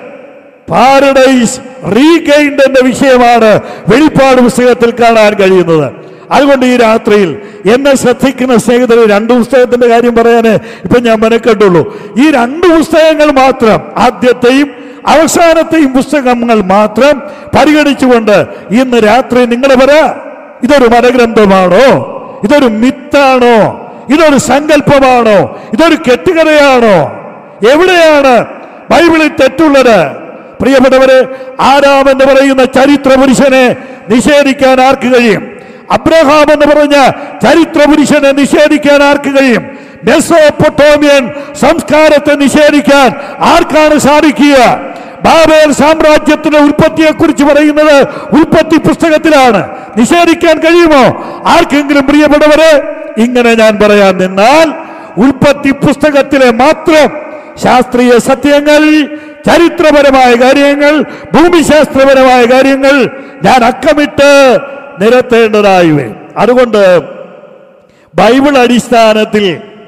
പാരഡൈസ് റീഗൈൻഡ് എന്ന വിഷയമാണ് വെളിപ്പാട് പുസ്തകത്തിൽ കാണാൻ കഴിയുന്നത് അതുകൊണ്ട് ഈ രാത്രിയിൽ എന്നെ ശ്രദ്ധിക്കുന്ന സ്നേഹിതർ രണ്ട് പുസ്തകത്തിന്റെ കാര്യം പറയാന് ഇപ്പൊ ഞാൻ മെനക്കെട്ടുള്ളൂ ഈ രണ്ട് പുസ്തകങ്ങൾ മാത്രം ആദ്യത്തെയും അവസാനത്തെയും പുസ്തകങ്ങൾ മാത്രം പരിഗണിച്ചുകൊണ്ട് ഇന്ന് രാത്രി നിങ്ങൾ പറ ഇതൊരു മനഗ്രന്ഥമാണോ ഇതൊരു മിത്താണോ ഇതൊരു സങ്കല്പമാണോ ഇതൊരു കെട്ടുകഥയാണോ എവിടെയാണ് ബൈബിളിൽ തെറ്റുള്ളത് പ്രിയപ്പെട്ടവരെ ആരാം എന്ന് പറയുന്ന ചരിത്ര പുരുഷനെ നിഷേധിക്കാൻ ആർക്ക് കഴിയും അബ്രഹാം എന്ന് പറഞ്ഞ ചരിത്ര പുരുഷനെ നിഷേധിക്കാൻ ആർക്ക് കഴിയും മെസ്സോപ്പൊട്ടോമിയൻ സംസ്കാരത്തെ നിഷേധിക്കാൻ ആർക്കാണ് സാധിക്കുക ബാബേൽ സാമ്രാജ്യത്തിന്റെ ഉൽപ്പത്തിയെ കുറിച്ച് പറയുന്നത് ഉൽപ്പത്തി പുസ്തകത്തിലാണ് നിഷേധിക്കാൻ കഴിയുമോ ആർക്കെങ്കിലും പ്രിയപ്പെട്ടവരെ ഇങ്ങനെ ഞാൻ പറയാൻ നിന്നാൽ ഉൽപ്പത്തി പുസ്തകത്തിലെ മാത്രം ശാസ്ത്രീയ സത്യങ്ങൾ ചരിത്രപരമായ കാര്യങ്ങൾ ഭൂമിശാസ്ത്രപരമായ കാര്യങ്ങൾ ഞാൻ അക്കമിട്ട് നിരത്തേണ്ടതായി വരും അതുകൊണ്ട് ബൈബിൾ അടിസ്ഥാനത്തിൽ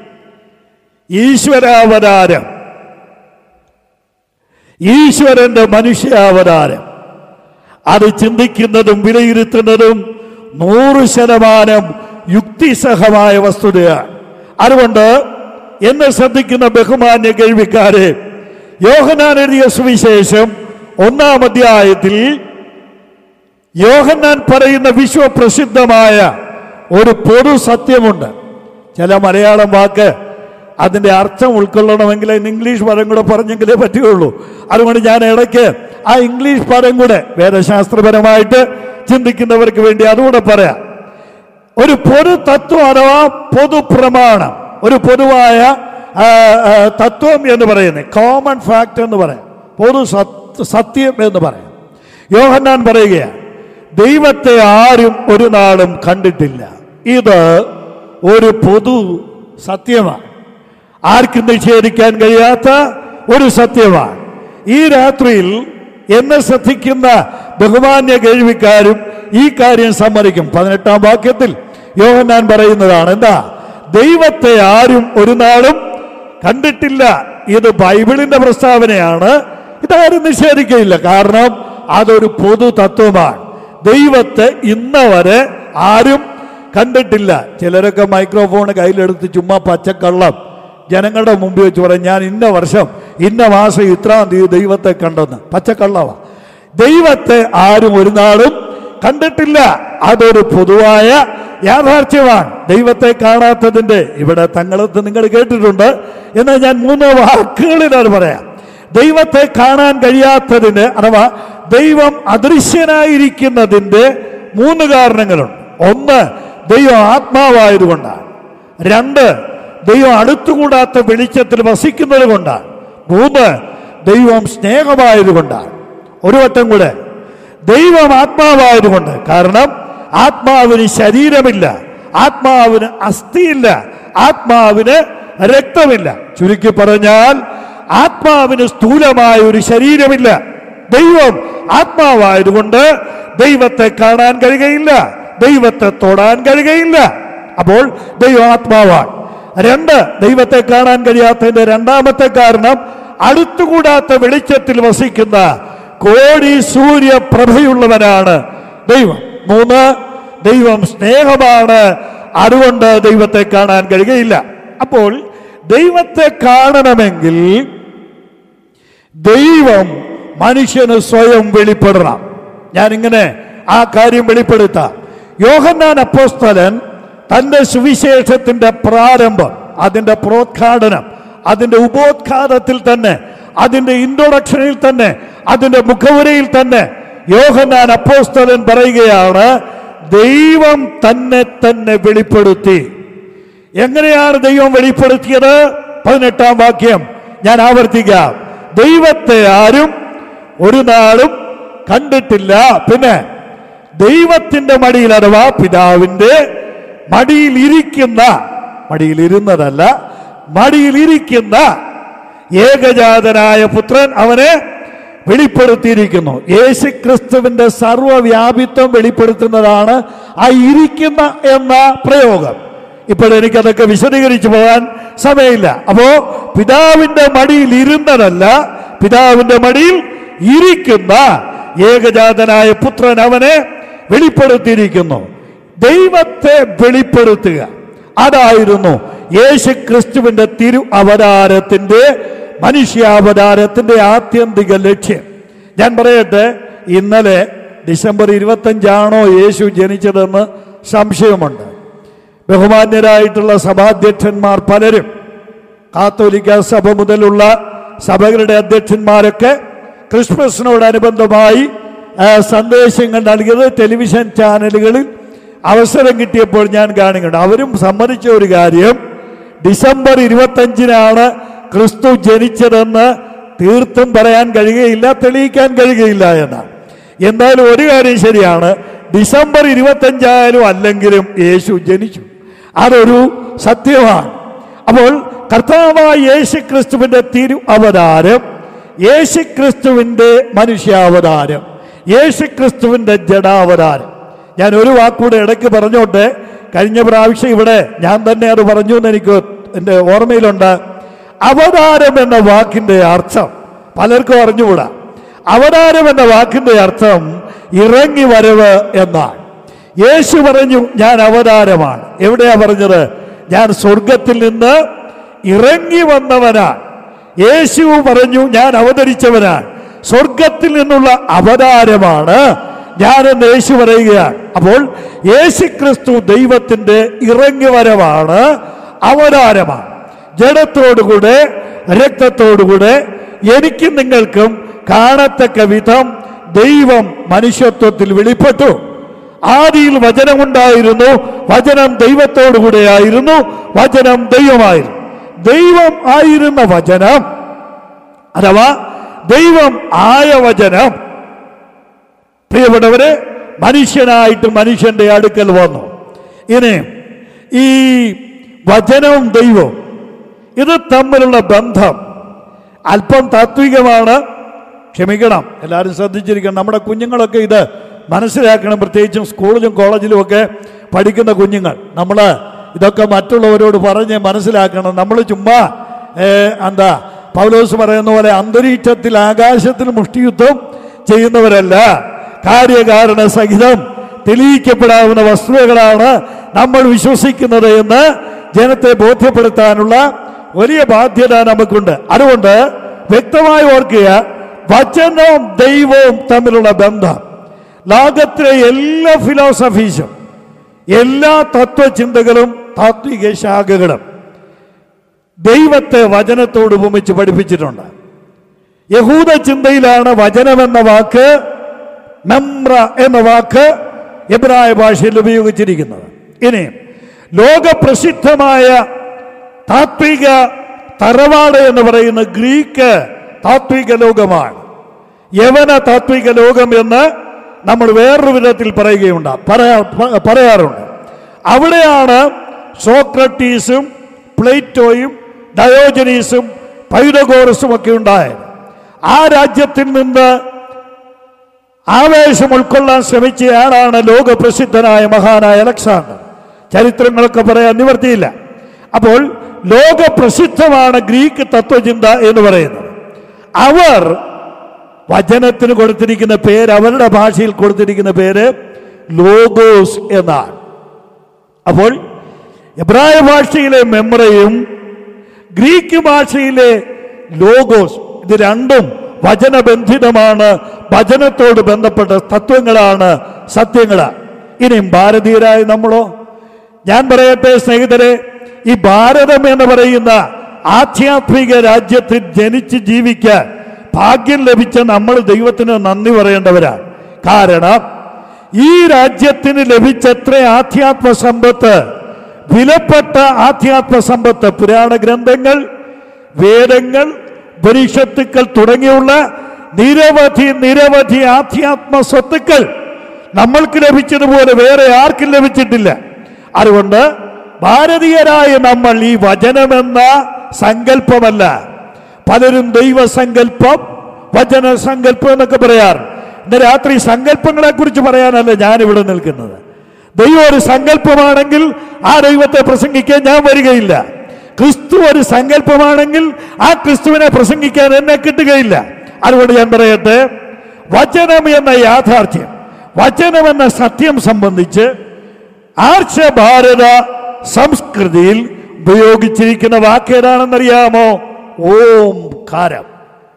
ഈശ്വരാവതാരം ഈശ്വരന്റെ മനുഷ്യാവതാരം അത് ചിന്തിക്കുന്നതും വിലയിരുത്തുന്നതും നൂറ് ശതമാനം യുക്തിസഹമായ വസ്തുതയാണ് അതുകൊണ്ട് എന്നെ ശ്രദ്ധിക്കുന്ന ബഹുമാന്യ കേൾവിക്കാരെ യോഹനാൻ എഴുതിയ സുവിശേഷം ഒന്നാം അധ്യായത്തിൽ യോഹന്നാൻ പറയുന്ന വിശ്വപ്രസിദ്ധമായ ഒരു പൊതു സത്യമുണ്ട് ചില മലയാളം വാക്ക് അതിന്റെ അർത്ഥം ഉൾക്കൊള്ളണമെങ്കിൽ അതിന് ഇംഗ്ലീഷ് പദം കൂടെ പറഞ്ഞെങ്കിലേ പറ്റുകയുള്ളൂ അതുകൊണ്ട് ഞാൻ ഇടയ്ക്ക് ആ ഇംഗ്ലീഷ് പദം കൂടെ വേദശാസ്ത്രപരമായിട്ട് ചിന്തിക്കുന്നവർക്ക് വേണ്ടി അതുകൂടെ പറയാം ഒരു പൊതു തത്വം അഥവാ പൊതു പ്രമാണം ഒരു പൊതുവായ ആ, ആ, തത്വം എന്ന് പറയുന്നത് കോമൺ ഫാക്ട് എന്ന് പറയാം പൊതു സത്- സത്യം എന്ന് പറയാം യോഹന്നാൻ പറയുകയാണ് ദൈവത്തെ ആരും ഒരു നാളും കണ്ടിട്ടില്ല ഇത് ഒരു പൊതു സത്യമാണ് ആർക്കും നിഷേധിക്കാൻ കഴിയാത്ത ഒരു സത്യമാണ് ഈ രാത്രിയിൽ എന്നെ ശ്രദ്ധിക്കുന്ന ബഹുമാന്യ കേൾവിക്കാരും ഈ കാര്യം സമ്മതിക്കും പതിനെട്ടാം വാക്യത്തിൽ യോഹന്നാൻ പറയുന്നതാണ് എന്താ ദൈവത്തെ ആരും ഒരു നാളും കണ്ടിട്ടില്ല ഇത് ബൈബിളിന്റെ പ്രസ്താവനയാണ് ഇതാരും നിഷേധിക്കയില്ല കാരണം അതൊരു പൊതു തത്വമാണ് ദൈവത്തെ ഇന്ന് വരെ ആരും കണ്ടിട്ടില്ല ചിലരൊക്കെ മൈക്രോഫോൺ കയ്യിലെടുത്ത് ചുമ്മാ പച്ചക്കള്ളം ജനങ്ങളുടെ മുമ്പിൽ വെച്ച് പറയും ഞാൻ ഇന്ന വർഷം ഇന്ന മാസം ഇത്രാം തീയതി ദൈവത്തെ കണ്ടെന്ന് പച്ചക്കള്ളവ ദൈവത്തെ ആരും ഒരു നാളും കണ്ടിട്ടില്ല അതൊരു പൊതുവായ യാഥാർത്ഥ്യമാണ് ദൈവത്തെ കാണാത്തതിന്റെ ഇവിടെ തങ്ങളത്ത് നിങ്ങൾ കേട്ടിട്ടുണ്ട് എന്നാൽ ഞാൻ മൂന്ന് വാക്കുകളിൽ അത് പറയാം ദൈവത്തെ കാണാൻ കഴിയാത്തതിന് അഥവാ ദൈവം അദൃശ്യനായിരിക്കുന്നതിന്റെ മൂന്ന് കാരണങ്ങളുണ്ട് ഒന്ന് ദൈവം ആത്മാവായതുകൊണ്ടാണ് രണ്ട് ദൈവം അടുത്തുകൂടാത്ത വെളിച്ചത്തിൽ വസിക്കുന്നത് കൊണ്ടാണ് മൂന്ന് ദൈവം സ്നേഹമായതുകൊണ്ടാണ് ഒരു വട്ടം കൂടെ ദൈവം ആത്മാവായതുകൊണ്ട് കാരണം ആത്മാവിന് ശരീരമില്ല ആത്മാവിന് അസ്ഥിയില്ല ആത്മാവിന് രക്തമില്ല ചുരുക്കി പറഞ്ഞാൽ ആത്മാവിന് സ്ഥൂലമായ ഒരു ശരീരമില്ല ദൈവം ആത്മാവായതുകൊണ്ട് ദൈവത്തെ കാണാൻ കഴിയുകയില്ല ദൈവത്തെ തൊടാൻ കഴിയുകയില്ല അപ്പോൾ ദൈവം ആത്മാവാണ് രണ്ട് ദൈവത്തെ കാണാൻ കഴിയാത്തതിന്റെ രണ്ടാമത്തെ കാരണം അടുത്തുകൂടാത്ത വെളിച്ചത്തിൽ വസിക്കുന്ന കോടി സൂര്യ പ്രഭയുള്ളവനാണ് ദൈവം മൂന്ന് ദൈവം സ്നേഹമാണ് അതുകൊണ്ട് ദൈവത്തെ കാണാൻ കഴിയുകയില്ല അപ്പോൾ ദൈവത്തെ കാണണമെങ്കിൽ ദൈവം മനുഷ്യന് സ്വയം വെളിപ്പെടണം ഞാനിങ്ങനെ ആ കാര്യം വെളിപ്പെടുത്താം യോഹന്നാൻ അപ്പോസ്തലൻ തന്റെ സുവിശേഷത്തിന്റെ പ്രാരംഭം അതിന്റെ പ്രോദ്ഘാടനം അതിന്റെ ഉപോദ്ഘാതത്തിൽ തന്നെ അതിന്റെ ഇൻട്രൊഡക്ഷനിൽ തന്നെ അതിന്റെ മുഖവുരയിൽ തന്നെ യോഹന്നാൻ അപ്പോസ്തലൻ പറയുകയാണ് ദൈവം തന്നെ തന്നെ വെളിപ്പെടുത്തി എങ്ങനെയാണ് ദൈവം വെളിപ്പെടുത്തിയത് പതിനെട്ടാം വാക്യം ഞാൻ ആവർത്തിക്കാം ദൈവത്തെ ആരും ഒരു നാളും കണ്ടിട്ടില്ല പിന്നെ ദൈവത്തിന്റെ മടിയിൽ അഥവാ പിതാവിന്റെ മടിയിൽ ഇരിക്കുന്ന മടിയിൽ ഇരുന്നതല്ല മടിയിൽ ഇരിക്കുന്ന ഏകജാതനായ പുത്രൻ അവനെ വെളിപ്പെടുത്തിയിരിക്കുന്നു യേശു ക്രിസ്തുവിന്റെ സർവവ്യാപിത്വം വെളിപ്പെടുത്തുന്നതാണ് ആ ഇരിക്കുന്ന എന്ന പ്രയോഗം ഇപ്പോൾ എനിക്കതൊക്കെ വിശദീകരിച്ചു പോകാൻ സമയമില്ല അപ്പോ പിതാവിന്റെ മടിയിൽ ഇരുന്നതല്ല പിതാവിന്റെ മടിയിൽ ഇരിക്കുന്ന ഏകജാതനായ പുത്രൻ അവനെ വെളിപ്പെടുത്തിയിരിക്കുന്നു ദൈവത്തെ വെളിപ്പെടുത്തുക അതായിരുന്നു യേശു ക്രിസ്തുവിന്റെ തിരു അവതാരത്തിന്റെ മനുഷ്യാവതാരത്തിന്റെ ആത്യന്തിക ലക്ഷ്യം ഞാൻ പറയട്ടെ ഇന്നലെ ഡിസംബർ ഇരുപത്തഞ്ചാണോ യേശു ജനിച്ചതെന്ന് സംശയമുണ്ട് ബഹുമാന്യരായിട്ടുള്ള സഭാധ്യക്ഷന്മാർ പലരും കാത്തോലിക്ക സഭ മുതലുള്ള സഭകളുടെ അധ്യക്ഷന്മാരൊക്കെ ക്രിസ്മസിനോടനുബന്ധമായി ആ, സന്ദേശങ്ങൾ നൽകിയത് ടെലിവിഷൻ ചാനലുകളിൽ അവസരം കിട്ടിയപ്പോൾ ഞാൻ കാണുന്നുണ്ട് അവരും സമ്മതിച്ച ഒരു കാര്യം ഡിസംബർ ഇരുപത്തഞ്ചിനാണ് ക്രിസ്തു ജനിച്ചതെന്ന് തീർത്തും പറയാൻ കഴിയുകയില്ല തെളിയിക്കാൻ കഴിയുകയില്ല എന്നാണ് എന്തായാലും ഒരു കാര്യം ശരിയാണ് ഡിസംബർ ഇരുപത്തഞ്ചായാലും അല്ലെങ്കിലും യേശു ജനിച്ചു അതൊരു സത്യമാണ് അപ്പോൾ കർത്താവായ യേശു ക്രിസ്തുവിന്റെ തിരു അവതാരം യേശു ക്രിസ്തുവിന്റെ മനുഷ്യാവതാരം യേശു ക്രിസ്തുവിന്റെ ജഡാവതാരം ഞാൻ ഒരു വാക്കൂടെ ഇടയ്ക്ക് പറഞ്ഞോട്ടെ കഴിഞ്ഞ പ്രാവശ്യം ഇവിടെ ഞാൻ തന്നെ അത് പറഞ്ഞു എന്ന് എനിക്ക് എൻ്റെ ഓർമ്മയിലുണ്ട് അവതാരം എന്ന വാക്കിന്റെ അർത്ഥം പലർക്കും അറിഞ്ഞുകൂടാ അവതാരം എന്ന വാക്കിന്റെ അർത്ഥം ഇറങ്ങി വരവ് എന്നാണ് യേശു പറഞ്ഞു ഞാൻ അവതാരമാണ് എവിടെയാ പറഞ്ഞത് ഞാൻ സ്വർഗത്തിൽ നിന്ന് ഇറങ്ങി വന്നവനാണ് യേശു പറഞ്ഞു ഞാൻ അവതരിച്ചവനാണ് സ്വർഗത്തിൽ നിന്നുള്ള അവതാരമാണ് ഞാനെന്ന് യേശു പറയുകയാണ് അപ്പോൾ യേശു ക്രിസ്തു ദൈവത്തിന്റെ ഇറങ്ങി വരവാണ് അവതാരമാണ് ജഡത്തോടുകൂടെ രക്തത്തോടുകൂടെ എനിക്കും നിങ്ങൾക്കും കാണത്തക്ക വിധം ദൈവം മനുഷ്യത്വത്തിൽ വെളിപ്പെട്ടു ആദിയിൽ വചനമുണ്ടായിരുന്നു വചനം ദൈവത്തോടുകൂടെയായിരുന്നു വചനം ദൈവമായിരുന്നു ദൈവം ആയിരുന്ന വചനം അഥവാ ദൈവം ആയ വചനം പ്രിയപ്പെട്ടവര് മനുഷ്യനായിട്ട് മനുഷ്യന്റെ അടുക്കൽ വന്നു ഇനി ഈ വചനവും ദൈവവും ഇത് തമ്മിലുള്ള ബന്ധം അല്പം താത്വികമാണ് ക്ഷമിക്കണം എല്ലാവരും ശ്രദ്ധിച്ചിരിക്കണം നമ്മുടെ കുഞ്ഞുങ്ങളൊക്കെ ഇത് മനസ്സിലാക്കണം പ്രത്യേകിച്ചും സ്കൂളിലും കോളേജിലും ഒക്കെ പഠിക്കുന്ന കുഞ്ഞുങ്ങൾ നമ്മൾ ഇതൊക്കെ മറ്റുള്ളവരോട് പറഞ്ഞ് മനസ്സിലാക്കണം നമ്മൾ ചുമ്മാ ഏ, എന്താ പൗലോസ് പറയുന്ന പോലെ അന്തരീക്ഷത്തിൽ ആകാശത്തിൽ മുഷ്ടിയുദ്ധം ചെയ്യുന്നവരല്ല കാര്യകാരണ സഹിതം തെളിയിക്കപ്പെടാവുന്ന വസ്തുതകളാണ് നമ്മൾ വിശ്വസിക്കുന്നത് എന്ന് ജനത്തെ ബോധ്യപ്പെടുത്താനുള്ള വലിയ ബാധ്യത നമുക്കുണ്ട് അതുകൊണ്ട് വ്യക്തമായി ഓർക്കുക വചനവും ദൈവവും തമ്മിലുള്ള ബന്ധം ലോകത്തിലെ എല്ലാ ഫിലോസഫീസും എല്ലാ തത്വചിന്തകളും താത്വിക ശാഖകളും ദൈവത്തെ വചനത്തോട് ഉപമിച്ച് പഠിപ്പിച്ചിട്ടുണ്ട് യഹൂദ ചിന്തയിലാണ് വചനമെന്ന വാക്ക് മെമ്ര എന്ന വാക്ക് എബ്രായ ഭാഷയിൽ ഉപയോഗിച്ചിരിക്കുന്നത് ഇനി ലോകപ്രസിദ്ധമായ താത്വിക തറവാട് എന്ന് പറയുന്ന ഗ്രീക്ക് താത്വിക ലോകമാണ് യവന താത്വിക ലോകം എന്ന് നമ്മൾ വേറൊരു വിധത്തിൽ പറയുകയുണ്ട് പറയാ പ- പറയാറുണ്ട് അവിടെയാണ് സോക്രട്ടീസും പ്ലേറ്റോയും ഡയോജനീസും പൈഡഗോറസും ഒക്കെ ഉണ്ടായത് ആ രാജ്യത്തിൽ നിന്ന് ആവേശം ഉൾക്കൊള്ളാൻ ശ്രമിച്ചയാളാണ് ലോകപ്രസിദ്ധനായ മഹാനായ അലക്സാണ്ടർ ചരിത്രങ്ങളൊക്കെ പറയാൻ നിവർത്തിയില്ല അപ്പോൾ ലോകപ്രസിദ്ധമാണ് ഗ്രീക്ക് തത്വചിന്ത എന്ന് പറയുന്നത് അവർ വചനത്തിന് കൊടുത്തിരിക്കുന്ന പേര് അവരുടെ ഭാഷയിൽ കൊടുത്തിരിക്കുന്ന പേര് ലോഗോസ് എന്നാണ് അപ്പോൾ എബ്രായ ഭാഷയിലെ മെമ്മറയും ഗ്രീക്ക് ഭാഷയിലെ ലോഗോസ് ഇത് രണ്ടും വചനബന്ധിതമാണ് വചനത്തോട് ബന്ധപ്പെട്ട തത്വങ്ങളാണ് സത്യങ്ങളാണ് ഇനിയും ഭാരതീയരായ നമ്മളോ ഞാൻ പറയട്ടെ സ്നേഹിതരെ ഈ ഭാരതം എന്ന് പറയുന്ന ആധ്യാത്മിക രാജ്യത്തിൽ ജനിച്ച് ജീവിക്കാൻ ഭാഗ്യം ലഭിച്ച നമ്മൾ ദൈവത്തിന് നന്ദി പറയേണ്ടവരാണ് കാരണം ഈ രാജ്യത്തിന് ലഭിച്ചത്ര ആധ്യാത്മ സമ്പത്ത് വിലപ്പെട്ട ആധ്യാത്മ സമ്പത്ത് പുരാണ ഗ്രന്ഥങ്ങൾ വേദങ്ങൾ ഉപനിഷത്തുക്കൾ തുടങ്ങിയുള്ള നിരവധി നിരവധി ആധ്യാത്മ സ്വത്തുക്കൾ നമ്മൾക്ക് ലഭിച്ചതുപോലെ വേറെ ആർക്കും ലഭിച്ചിട്ടില്ല അതുകൊണ്ട് ഭാരതീയരായ നമ്മൾ ഈ വചനമെന്ന സങ്കല്പമല്ല പലരും ദൈവസങ്കല്പം വചന സങ്കല്പം എന്നൊക്കെ പറയാറ് ഇന്ന് രാത്രി സങ്കല്പങ്ങളെ കുറിച്ച് പറയാനല്ല ഞാൻ ഇവിടെ നിൽക്കുന്നത് ദൈവം ഒരു സങ്കല്പമാണെങ്കിൽ ആ ദൈവത്തെ പ്രസംഗിക്കാൻ ഞാൻ വരികയില്ല ക്രിസ്തു ഒരു സങ്കല്പമാണെങ്കിൽ ആ ക്രിസ്തുവിനെ പ്രസംഗിക്കാൻ എന്നെ കിട്ടുകയില്ല അതുകൊണ്ട് ഞാൻ പറയട്ടെ വചനം എന്ന യാഥാർത്ഥ്യം വചനം എന്ന സത്യം സംബന്ധിച്ച് ആർഷഭാരത സംസ്കൃതിയിൽ ഉപയോഗിച്ചിരിക്കുന്ന വാക്ക് ഏതാണെന്നറിയാമോ ഓംകാരം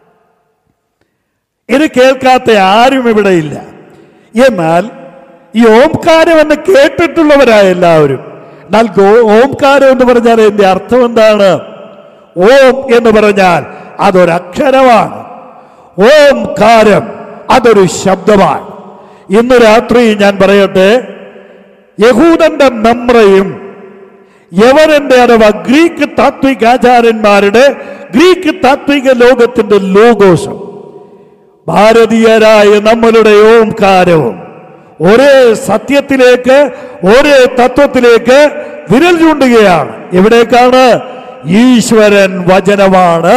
ഇത് കേൾക്കാത്ത ആരും ഇവിടെ ഇല്ല എന്നാൽ ഈ ഓംകാരം എന്ന് കേട്ടിട്ടുള്ളവരായ എല്ലാവരും എന്നാൽ ഗോ- ഓംകാരം എന്ന് പറഞ്ഞാൽ എന്റെ അർത്ഥം എന്താണ് ഓം എന്ന് പറഞ്ഞാൽ അതൊരക്ഷരമാണ് ഓംകാരം അതൊരു ശബ്ദമാണ് ഇന്ന് രാത്രി ഞാൻ പറയട്ടെ യഹൂദന്റെ മെമ്രയും യവനന്റെ അഥവാ ഗ്രീക്ക് താത്വിക ആചാര്യന്മാരുടെ ഗ്രീക്ക് താത്വിക ലോകത്തിന്റെ ലോകോസും ഭാരതീയരായ നമ്മളുടെ ഓംകാരവും ഒരേ സത്യത്തിലേക്ക് ഒരേ തത്വത്തിലേക്ക് വിരൽ ചൂണ്ടുകയാണ് എവിടേക്കാണ് ഈശ്വരൻ വചനമാണ്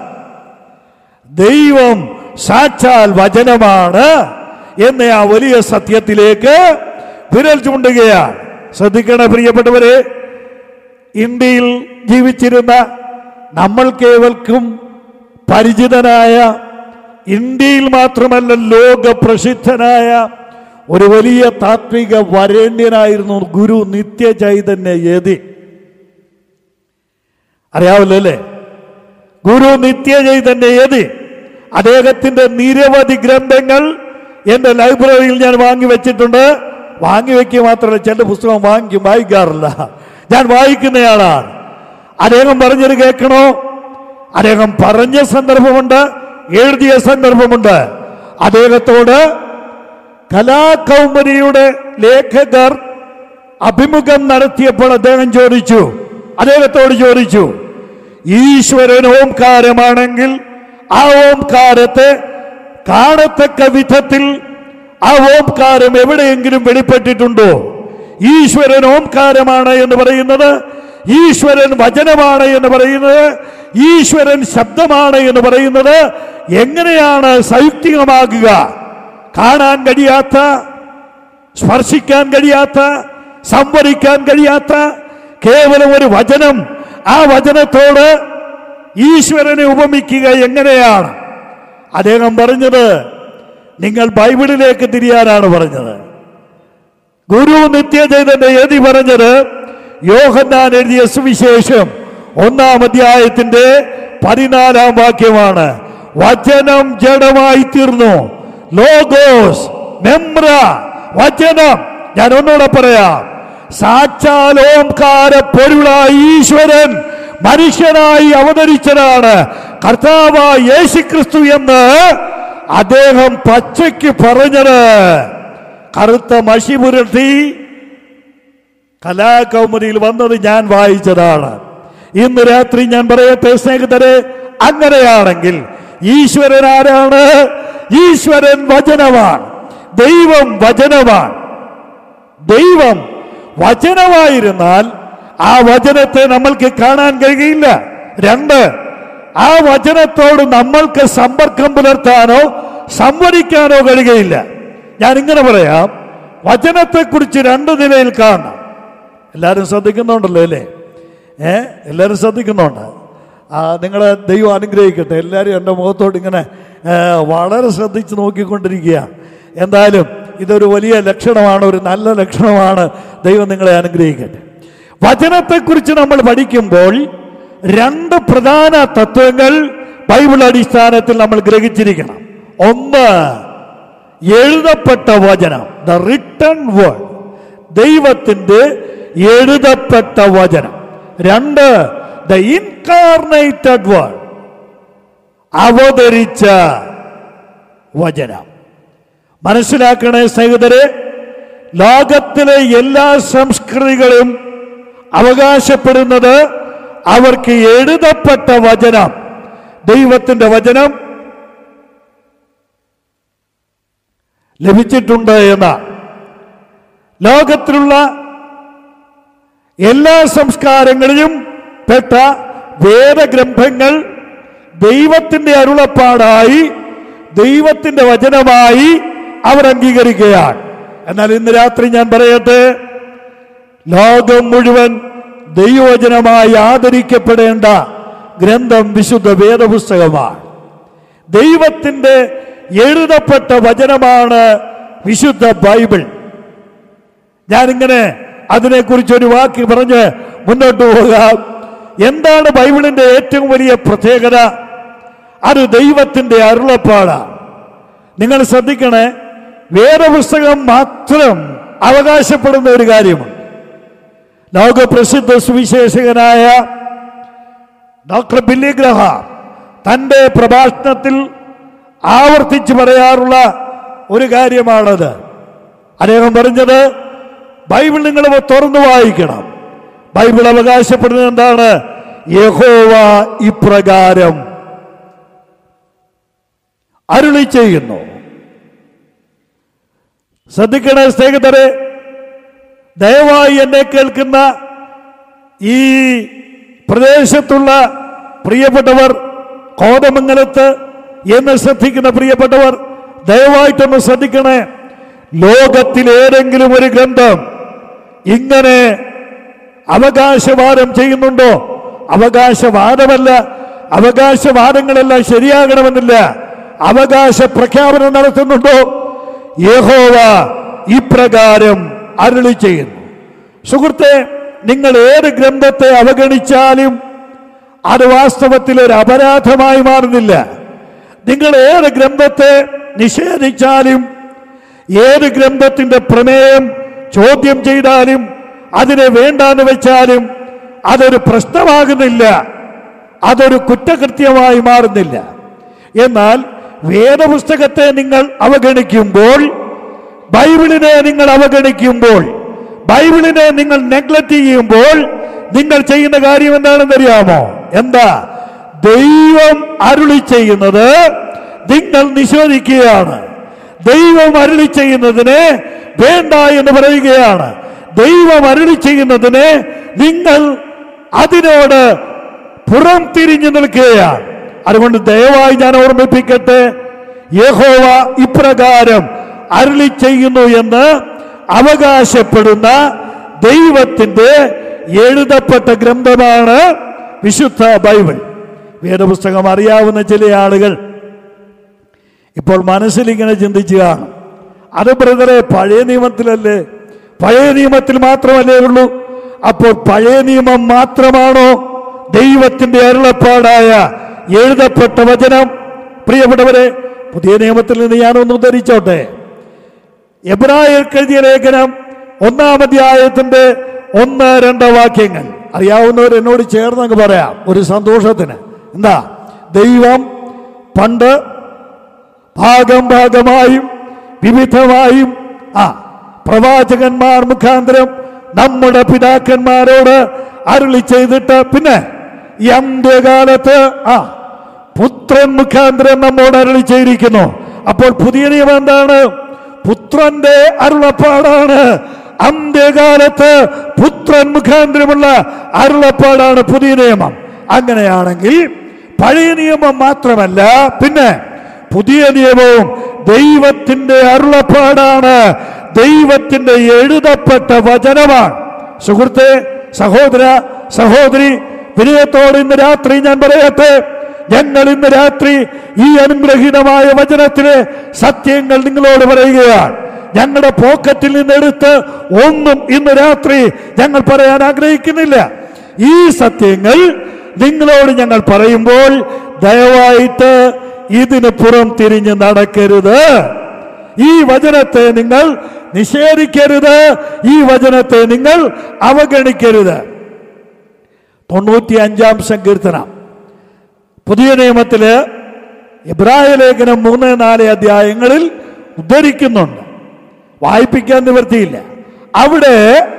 ദൈവം സാക്ഷാൽ വചനമാണ് എന്ന ആ വലിയ സത്യത്തിലേക്ക് വിരൽ ചൂണ്ടുകയാണ് ശ്രദ്ധിക്കണ പ്രിയപ്പെട്ടവരെ ഇന്ത്യയിൽ ജീവിച്ചിരുന്ന നമ്മൾക്കേവർക്കും പരിചിതനായ ഇന്ത്യയിൽ മാത്രമല്ല ലോക പ്രസിദ്ധനായ ഒരു വലിയ താത്വിക വരേണ്യനായിരുന്നു ഗുരു നിത്യചൈതന്യ യതി അറിയാവല്ലോ അല്ലേ ഗുരു നിത്യചൈതന്യ യതി അദ്ദേഹത്തിന്റെ നിരവധി ഗ്രന്ഥങ്ങൾ എന്റെ ലൈബ്രറിയിൽ ഞാൻ വാങ്ങി വെച്ചിട്ടുണ്ട് വാങ്ങി വെക്കുക മാത്രമല്ല ചില പുസ്തകം വാങ്ങിക്കും വായിക്കാറില്ല ഞാൻ വായിക്കുന്നയാളാണ് അദ്ദേഹം പറഞ്ഞത് കേൾക്കണോ അദ്ദേഹം പറഞ്ഞ സന്ദർഭമുണ്ട് എഴുതിയ സന്ദർഭമുണ്ട് അദ്ദേഹത്തോട് കലാകൗമുദിയുടെ ലേഖകർ അഭിമുഖം നടത്തിയപ്പോൾ അദ്ദേഹം ചോദിച്ചു അദ്ദേഹത്തോട് ചോദിച്ചു ഈശ്വരൻ ഓംകാരമാണെങ്കിൽ ആ ഓംകാരത്തെ കാണത്തക്ക വിധത്തിൽ ആ ഓംകാരം എവിടെയെങ്കിലും വെളിപ്പെട്ടിട്ടുണ്ടോ ഈശ്വരൻ ഓംകാരമാണ് എന്ന് പറയുന്നത് ഈശ്വരൻ വചനമാണ് എന്ന് പറയുന്നത് ഈശ്വരൻ ശബ്ദമാണ് എന്ന് പറയുന്നത് എങ്ങനെയാണ് സയുക്തികമാകുക കാണാൻ കഴിയാത്ത സ്പർശിക്കാൻ കഴിയാത്ത സംവരിക്കാൻ കഴിയാത്ത കേവലം ഒരു വചനം ആ വചനത്തോട് ഈശ്വരനെ ഉപമിക്കുക എങ്ങനെയാണ് അദ്ദേഹം പറഞ്ഞത് നിങ്ങൾ ബൈബിളിലേക്ക് തിരിയാനാണ് പറഞ്ഞത് ഗുരു നിത്യചൈതന്റെ എഴുതി പറഞ്ഞത് യോഹന്നാൻ എഴുതിയ സുവിശേഷം ഒന്നാം അധ്യായത്തിന്റെ പതിനാലാം വാക്യമാണ് വചനം ജഡമായി തീർന്നു ലോഗോസ് മെമ്ര വചനം ഞാൻ ഒന്നുകൂടെ പറയാം സാക്ഷാൽ ഓംകാര പൊരുളായി ഈശ്വരൻ മനുഷ്യനായി അവതരിച്ചതാണ് കർത്താവായ യേശുക്രിസ്തു എന്ന് അദ്ദേഹം പച്ചയ്ക്ക് പറഞ്ഞത് കറുത്ത മഷി പുരട്ടി കലാകൗമുദിയിൽ വന്നത് ഞാൻ വായിച്ചതാണ് ഇന്ന് രാത്രി ഞാൻ പറയട്ടെ സ്നേഹിതരെ അങ്ങനെയാണെങ്കിൽ ഈശ്വരൻ ആരാണ് ഈശ്വരൻ വചനമാണ് ദൈവം വചനമാണ് ദൈവം വചനമായിരുന്നാൽ ആ വചനത്തെ നമ്മൾക്ക് കാണാൻ കഴിയില്ല രണ്ട് ആ വചനത്തോട് നമ്മൾക്ക് സമ്പർക്കം പുലർത്താനോ സംവദിക്കാനോ കഴിയുകയില്ല ഞാൻ ഇങ്ങനെ പറയാം വചനത്തെക്കുറിച്ച് രണ്ട് നിലയിൽ കാണണം എല്ലാവരും ശ്രദ്ധിക്കുന്നുണ്ടല്ലോ അല്ലേ ഏ എല്ലാവരും ശ്രദ്ധിക്കുന്നുണ്ട് ആ നിങ്ങളെ ദൈവം അനുഗ്രഹിക്കട്ടെ എല്ലാവരും എൻ്റെ മുഖത്തോട്ട് ഇങ്ങനെ ഏ, വളരെ ശ്രദ്ധിച്ച് നോക്കിക്കൊണ്ടിരിക്കുകയാണ് എന്തായാലും ഇതൊരു വലിയ ലക്ഷണമാണ് ഒരു നല്ല ലക്ഷണമാണ് ദൈവം നിങ്ങളെ അനുഗ്രഹിക്കട്ടെ വചനത്തെക്കുറിച്ച് നമ്മൾ പഠിക്കുമ്പോൾ രണ്ട് പ്രധാന തത്വങ്ങൾ ബൈബിൾ അടിസ്ഥാനത്തിൽ നമ്മൾ ഗ്രഹിച്ചിരിക്കണം ഒന്ന് എഴുതപ്പെട്ട വചനം ദ റിട്ടൺ വേർഡ് ദൈവത്തിന്റെ എഴുതപ്പെട്ട വചനം രണ്ട് ദ ഇൻകാർണേറ്റഡ് വേർഡ് അവതരിച്ച വചനം മനസ്സിലാക്കണേ സഹോദരെ ലോകത്തിലെ എല്ലാ സംസ്കൃതികളും അവകാശപ്പെടുന്നത് അവർക്ക് എഴുതപ്പെട്ട വചനം ദൈവത്തിന്റെ വചനം ലഭിച്ചിട്ടുണ്ട് എന്ന ലോകത്തിലുള്ള എല്ലാ സംസ്കാരങ്ങളിലും പെട്ട വേദഗ്രന്ഥങ്ങൾ ദൈവത്തിന്റെ അരുളപ്പാടായി ദൈവത്തിന്റെ വചനമായി അവർ അംഗീകരിക്കുകയാണ് എന്നാൽ ഇന്ന് രാത്രി ഞാൻ പറയട്ടെ ലോകം മുഴുവൻ ദൈവവചനമായി ആദരിക്കപ്പെടേണ്ട ഗ്രന്ഥം വിശുദ്ധ വേദപുസ്തകമാണ് ദൈവത്തിന്റെ എഴുതപ്പെട്ട വചനമാണ് വിശുദ്ധ ബൈബിൾ ഞാനിങ്ങനെ അതിനെക്കുറിച്ച് ഒരു വാക്ക് പറഞ്ഞ് മുന്നോട്ട് പോകാം എന്താണ് ബൈബിളിന്റെ ഏറ്റവും വലിയ പ്രത്യേകത അത് ദൈവത്തിന്റെ അരുളപ്പാടാണ് നിങ്ങൾ ശ്രദ്ധിക്കണേ വേദപുസ്തകം മാത്രം അവകാശപ്പെടുന്ന ഒരു കാര്യമുണ്ട് ലോകപ്രസിദ്ധ സുവിശേഷകനായ ഡോക്ടർ ബില്ലി ഗ്രഹാം തൻ്റെ പ്രഭാഷണത്തിൽ ആവർത്തിച്ച് പറയാറുള്ള ഒരു കാര്യമാണത് അദ്ദേഹം പറഞ്ഞത് ബൈബിൾ നിങ്ങൾ തുറന്നു വായിക്കണം ബൈബിൾ അവകാശപ്പെടുന്നത് എന്താണ് യഹോവ ഇപ്രകാരം അരുളി ചെയ്യുന്നു ശ്രദ്ധിക്കണേ സ്നേഹിതരെ ദയവായി എന്നെ കേൾക്കുന്ന ഈ പ്രദേശത്തുള്ള പ്രിയപ്പെട്ടവർ കോതമംഗലത്ത് എന്ന് ശ്രദ്ധിക്കുന്ന പ്രിയപ്പെട്ടവർ ദയവായിട്ടൊന്ന് ശ്രദ്ധിക്കണേ ലോകത്തിൽ ഏതെങ്കിലും ഒരു ഗ്രന്ഥം ഇങ്ങനെ അവകാശവാദം ചെയ്യുന്നുണ്ടോ അവകാശവാദമല്ല അവകാശവാദങ്ങളെല്ലാം ശരിയാകണമെന്നില്ല അവകാശ പ്രഖ്യാപനം നടത്തുന്നുണ്ടോ യഹോവ ഇപ്രകാരം അരുളി ചെയ്യുന്നു സുഹൃത്തെ നിങ്ങൾ ഏത് ഗ്രന്ഥത്തെ അവഗണിച്ചാലും അത് വാസ്തവത്തിൽ ഒരു അപരാധമായി മാറുന്നില്ല നിങ്ങൾ ഏത് ഗ്രന്ഥത്തെ നിഷേധിച്ചാലും ഏത് ഗ്രന്ഥത്തിന്റെ പ്രമേയം ചോദ്യം ചെയ്താലും അതിനെ വേണ്ടാന്ന് വെച്ചാലും അതൊരു പ്രശ്നമാകുന്നില്ല അതൊരു കുറ്റകൃത്യമായി മാറുന്നില്ല എന്നാൽ വേദപുസ്തകത്തെ നിങ്ങൾ അവഗണിക്കുമ്പോൾ ബൈബിളിനെ നിങ്ങൾ അവഗണിക്കുമ്പോൾ ബൈബിളിനെ നിങ്ങൾ നെഗ്ലക്ട് ചെയ്യുമ്പോൾ നിങ്ങൾ ചെയ്യുന്ന കാര്യം എന്താണെന്ന് അറിയാമോ എന്താ ദൈവം അരുളി ചെയ്യുന്നത് നിങ്ങൾ നിഷേധിക്കുകയാണ് ദൈവം അരുളി ചെയ്യുന്നതിനെ വേണ്ട എന്ന് പറയുകയാണ് ദൈവം അരുളി ചെയ്യുന്നതിനെ നിങ്ങൾ അതിനോട് പുറം തിരിഞ്ഞു നിൽക്കുകയാണ് അതുകൊണ്ട് ദയവായി ഞാൻ ഓർമ്മിപ്പിക്കട്ടെ യഹോവ ഇപ്രകാരം അരുളി ചെയ്യുന്നു എന്ന് അവകാശപ്പെടുന്ന ദൈവത്തിന്റെ എഴുതപ്പെട്ട ഗ്രന്ഥമാണ് വിശുദ്ധ ബൈബിൾ വേദപുസ്തകം അറിയാവുന്ന ചില ആളുകൾ ഇപ്പോൾ മനസ്സിൽ ഇങ്ങനെ ചിന്തിച്ചു കാണും അത് ബ്രദറെ പഴയ നിയമത്തിലല്ലേ പഴയ നിയമത്തിൽ മാത്രമല്ലേ ഉള്ളൂ അപ്പോൾ പഴയ നിയമം മാത്രമാണോ ദൈവത്തിന്റെ അരുളപ്പാടായ എഴുതപ്പെട്ട വചനം പ്രിയപ്പെട്ടവരെ പുതിയ നിയമത്തിൽ നിന്ന് ഞാനൊന്ന് ഉദ്ധരിച്ചോട്ടെ എബ്രായർക്ക് എഴുതിയ ലേഖനം ഒന്നാം അധ്യായത്തിന്റെ ഒന്ന് രണ്ട് വാക്യങ്ങൾ അറിയാവുന്നവർ എന്നോട് ചേർന്ന് അങ്ങ് പറയാം ഒരു സന്തോഷത്തിന് എന്താ ദൈവം പണ്ട് ഭാഗം ഭാഗമായും വിവിധമായും ആ പ്രവാചകന്മാർ മുഖാന്തരം നമ്മുടെ പിതാക്കന്മാരോട് അരുളി ചെയ്തിട്ട് പിന്നെ ഈ അന്ത്യകാലത്ത് ആ പുത്രൻ മുഖാന്തരം നമ്മോട് അരുളി ചെയ്തിരിക്കുന്നു അപ്പോൾ പുതിയ നിയമം എന്താണ് പുത്രന്റെ അരുളപ്പാടാണ് അന്ത്യകാലത്ത് പുത്രൻ മുഖാന്തരമുള്ള അരുളപ്പാടാണ് പുതിയ നിയമം അങ്ങനെയാണെങ്കിൽ പഴയ നിയമം മാത്രമല്ല പിന്നെ പുതിയ നിയമവും ദൈവത്തിന്റെ അരുളപ്പാടാണ് ദൈവത്തിന്റെ എഴുതപ്പെട്ട വചനമാണ് സുഹൃത്തെ സഹോദര സഹോദരി വിനയത്തോട് ഇന്ന് രാത്രി ഞാൻ പറയട്ടെ ഞങ്ങൾ ഇന്ന് രാത്രി ഈ അനുഗ്രഹീതമായ വചനത്തിലെ സത്യങ്ങൾ നിങ്ങളോട് പറയുകയാണ് ഞങ്ങളുടെ പോക്കറ്റിൽ നിന്നെടുത്ത് ഒന്നും ഇന്ന് രാത്രി ഞങ്ങൾ പറയാൻ ആഗ്രഹിക്കുന്നില്ല ഈ സത്യങ്ങൾ നിങ്ങളോട് ഞങ്ങൾ പറയുമ്പോൾ ദയവായിട്ട് ഇതിന് പുറം തിരിഞ്ഞ് നടക്കരുത് ഈ വചനത്തെ നിങ്ങൾ നിഷേധിക്കരുത് ഈ വചനത്തെ നിങ്ങൾ അവഗണിക്കരുത് തൊണ്ണൂറ്റി അഞ്ചാം സങ്കീർത്തനം പുതിയ നിയമത്തില് ഇബ്രായ ലേഖനം മൂന്ന് നാല് അധ്യായങ്ങളിൽ ഉദ്ധരിക്കുന്നുണ്ട് വായിപ്പിക്കാൻ നിവൃത്തിയില്ല അവിടെ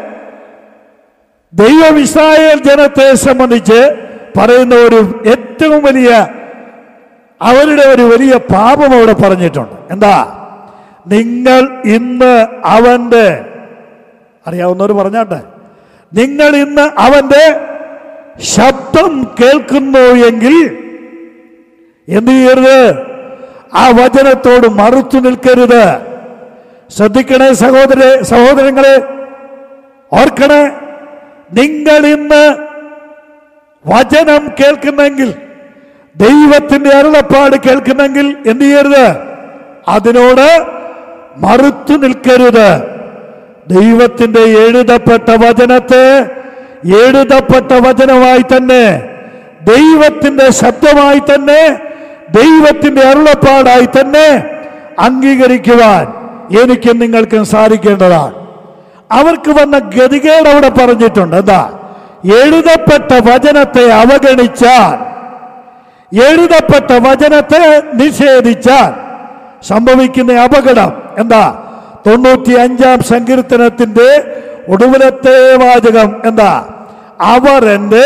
ദൈവം ഇസ്രായേൽ ജനത്തെ സംബന്ധിച്ച് പറയുന്ന ഒരു ഏറ്റവും വലിയ അവരുടെ ഒരു വലിയ പാപം അവിടെ പറഞ്ഞിട്ടുണ്ട് എന്താ നിങ്ങൾ ഇന്ന് അവന്റെ അറിയാവുന്നവർ പറഞ്ഞാട്ടെ നിങ്ങൾ ഇന്ന് അവന്റെ ശബ്ദം കേൾക്കുന്നു എങ്കിൽ എന്ത് ചെയ്യരുത് ആ വചനത്തോട് മറുത്തു നിൽക്കരുത് ശ്രദ്ധിക്കണേ സഹോദര സഹോദരങ്ങളെ ഓർക്കണേ നിങ്ങൾ ഇന്ന് വചനം കേൾക്കുന്നെങ്കിൽ ദൈവത്തിന്റെ അരുളപ്പാട് കേൾക്കുന്നെങ്കിൽ എന്ത് ചെയ്യരുത് അതിനോട് മറുത്തു നിൽക്കരുത് ദൈവത്തിന്റെ എഴുതപ്പെട്ട വചനത്തെ എഴുതപ്പെട്ട വചനമായി തന്നെ ദൈവത്തിന്റെ ശബ്ദമായി തന്നെ ദൈവത്തിന്റെ അരുളപ്പാടായി തന്നെ അംഗീകരിക്കുവാൻ എനിക്കും നിങ്ങൾക്കും സാധിക്കേണ്ടതാണ് അവർക്ക് വന്ന ഗതികേട് അവിടെ പറഞ്ഞിട്ടുണ്ട് എന്താ എഴുതപ്പെട്ട വചനത്തെ അവഗണിച്ചാൽ എഴുതപ്പെട്ട വചനത്തെ നിഷേധിച്ചാൽ സംഭവിക്കുന്ന അപകടം എന്താ തൊണ്ണൂറ്റി അഞ്ചാം സങ്കീർത്തനത്തിന്റെ ഒടുവിലത്തെ വാചകം എന്താ അവർ എൻ്റെ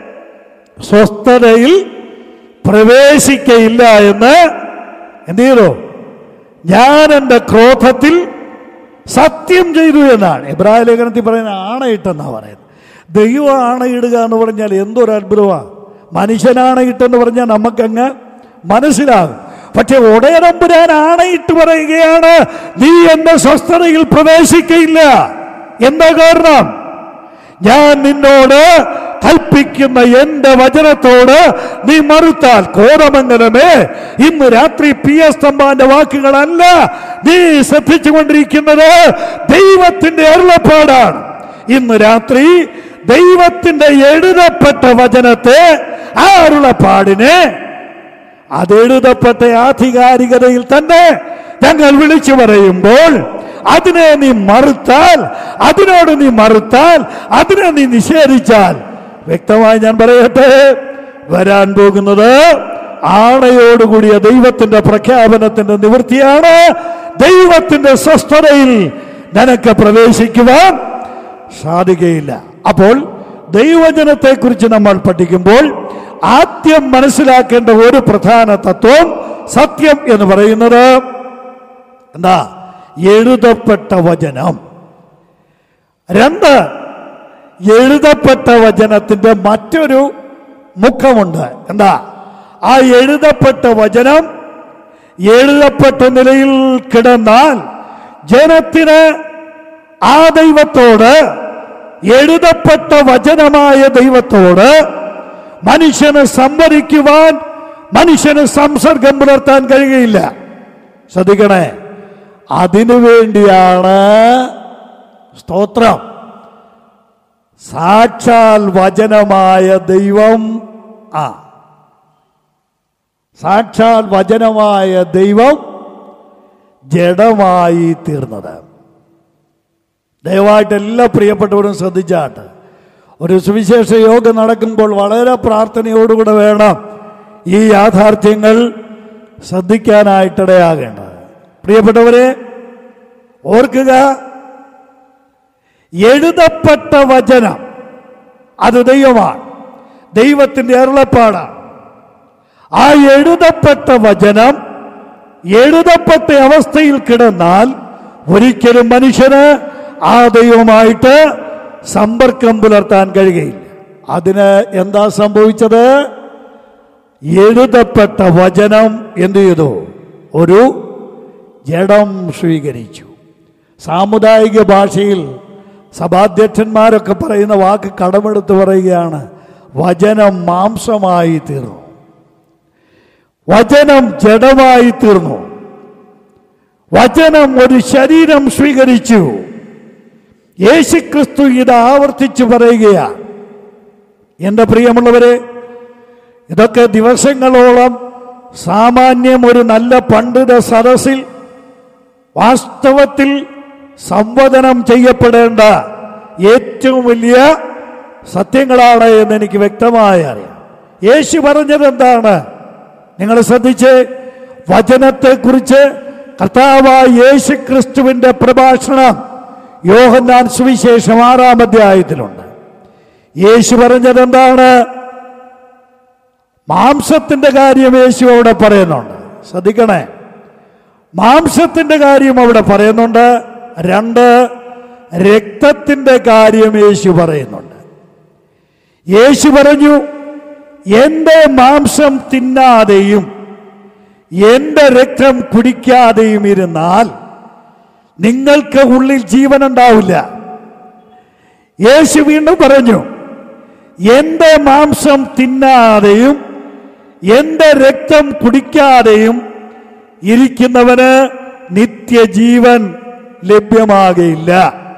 സ്വസ്ഥതയിൽ പ്രവേശിക്കയില്ല എന്ന് എന്ത് ചെയ്തു ഞാൻ എൻ്റെ ക്രോധത്തിൽ സത്യം ചെയ്തു എന്നാണ് എബ്രായ ലേഖനത്തിൽ പറയുന്ന ആണയിട്ടെന്നാ പറയുന്നത് ദൈവം ആണയിടുക എന്ന് പറഞ്ഞാൽ എന്തൊരു അത്ഭുതമാണ് മനുഷ്യനാണയിട്ടെന്ന് പറഞ്ഞാൽ നമുക്കങ്ങ് മനസ്സിലാകും പക്ഷെ ഉടയനമ്പുരാൻ ആണയിട്ട് പറയുകയാണ് നീ എന്റെ സ്വസ്ഥതയിൽ പ്രവേശിക്കയില്ല എന്താ കാരണം ഞാൻ നിന്നോട് കൽപ്പിക്കുന്ന എന്റെ വചനത്തോട് നീ മറുത്താൽ കോതമംഗലമേ ഇന്ന് രാത്രി പി എസ് തമ്പാന്റെ വാക്കുകളല്ല നീ ശ്രദ്ധിച്ചുകൊണ്ടിരിക്കുന്നത് ദൈവത്തിന്റെ അരുളപ്പാടാണ് ഇന്ന് രാത്രി ദൈവത്തിന്റെ എഴുതപ്പെട്ട വചനത്തെ ആ അരുളപ്പാടിനെ അതെഴുതപ്പെട്ട ആധികാരികതയിൽ തന്നെ ഞങ്ങൾ വിളിച്ചു പറയുമ്പോൾ അതിനെ നീ മറുത്താൽ അതിനോട് നീ മറുത്താൽ അതിനെ നീ നിഷേധിച്ചാൽ വ്യക്തമായി ഞാൻ പറയട്ടെ വരാൻ പോകുന്നത് ആണയോടുകൂടിയ ദൈവത്തിന്റെ പ്രഖ്യാപനത്തിന്റെ നിവൃത്തിയാണ് ദൈവത്തിന്റെ സ്വസ്ഥതയിൽ നിനക്ക് പ്രവേശിക്കുവാൻ സാധിക്കുകയില്ല അപ്പോൾ ദൈവജനത്തെക്കുറിച്ച് നമ്മൾ പഠിക്കുമ്പോൾ ആദ്യം മനസ്സിലാക്കേണ്ട ഒരു പ്രധാന തത്വം സത്യം എന്ന് പറയുന്നത് എന്താ എഴുതപ്പെട്ട വചനം രണ്ട് എഴുതപ്പെട്ട വചനത്തിന്റെ മറ്റൊരു മുഖമുണ്ട് എന്താ ആ എഴുതപ്പെട്ട വചനം എഴുതപ്പെട്ട നിലയിൽ കിടന്നാൽ ജനത്തിന് ആ ദൈവത്തോട് എഴുതപ്പെട്ട വചനമായ ദൈവത്തോട് മനുഷ്യന് സംവദിക്കുവാൻ മനുഷ്യന് സംസർഗം പുലർത്താൻ കഴിയുകയില്ല ശ്രദ്ധിക്കണേ അതിനു വേണ്ടിയാണ് സ്തോത്രം സാക്ഷാൽ വചനമായ ദൈവം ആ സാക്ഷാൽ വചനമായ ദൈവം ജഡമായി തീർന്നത് ദയവായിട്ട് എല്ലാ പ്രിയപ്പെട്ടവരും ശ്രദ്ധിച്ചാട്ട് ഒരു സുവിശേഷ യോഗം നടക്കുമ്പോൾ വളരെ പ്രാർത്ഥനയോടുകൂടെ വേണം ഈ യാഥാർത്ഥ്യങ്ങൾ ശ്രദ്ധിക്കാനായിട്ടിടയാകേണ്ടത് പ്രിയപ്പെട്ടവരെ ഓർക്കുക എഴുതപ്പെട്ട വചനം അത് ദൈവമാണ് ദൈവത്തിൻ്റെ അരുളപ്പാടാണ് ആ എഴുതപ്പെട്ട വചനം എഴുതപ്പെട്ട അവസ്ഥയിൽ കിടന്നാൽ ഒരിക്കലും മനുഷ്യന് ആ ദൈവമായിട്ട് സമ്പർക്കം പുലർത്താൻ കഴിയുകയില്ല അതിന് എന്താ സംഭവിച്ചത് എഴുതപ്പെട്ട വചനം എന്ത് ചെയ്തു ഒരു ജഡം സ്വീകരിച്ചു സാമുദായിക ഭാഷയിൽ സഭാധ്യക്ഷന്മാരൊക്കെ പറയുന്ന വാക്ക് കടമെടുത്ത് പറയുകയാണ് വചനം മാംസമായി തീർന്നു വചനം ജഡമായി തീർന്നു വചനം ഒരു ശരീരം സ്വീകരിച്ചു യേശുക്രിസ്തു ഇത് ആവർത്തിച്ചു പറയുകയാണ് എൻ്റെ പ്രിയമുള്ളവരെ ഇതൊക്കെ ദിവസങ്ങളോളം സാമാന്യം ഒരു നല്ല പണ്ഡിത സദസ്സിൽ വാസ്തവത്തിൽ സംവദനം ചെയ്യപ്പെടേണ്ട ഏറ്റവും വലിയ സത്യങ്ങളാണ് എന്ന് എനിക്ക് വ്യക്തമായി അറിയാം യേശു പറഞ്ഞത് എന്താണ് നിങ്ങൾ ശ്രദ്ധിച്ച് വചനത്തെക്കുറിച്ച് കർത്താവായ യേശു ക്രിസ്തുവിൻ്റെ പ്രഭാഷണം യോഹന്നാൻ സുവിശേഷം ആറാം അധ്യായത്തിലുണ്ട് യേശു പറഞ്ഞത് എന്താണ് മാംസത്തിന്റെ കാര്യം യേശു അവിടെ പറയുന്നുണ്ട് ശ്രദ്ധിക്കണേ മാംസത്തിന്റെ കാര്യം അവിടെ പറയുന്നുണ്ട് രണ്ട് രക്തത്തിന്റെ കാര്യം യേശു പറയുന്നുണ്ട് യേശു പറഞ്ഞു എൻ്റെ മാംസം തിന്നാതെയും എൻ്റെ രക്തം കുടിക്കാതെയും ഇരുന്നാൽ നിങ്ങൾക്ക് ഉള്ളിൽ ജീവൻ ഉണ്ടാവില്ല യേശു വീണ്ടും പറഞ്ഞു എൻ്റെ മാംസം തിന്നാതെയും എൻ്റെ രക്തം കുടിക്കാതെയും ഇരിക്കുന്നവന് നിത്യജീവൻ ലഭ്യമാകയില്ല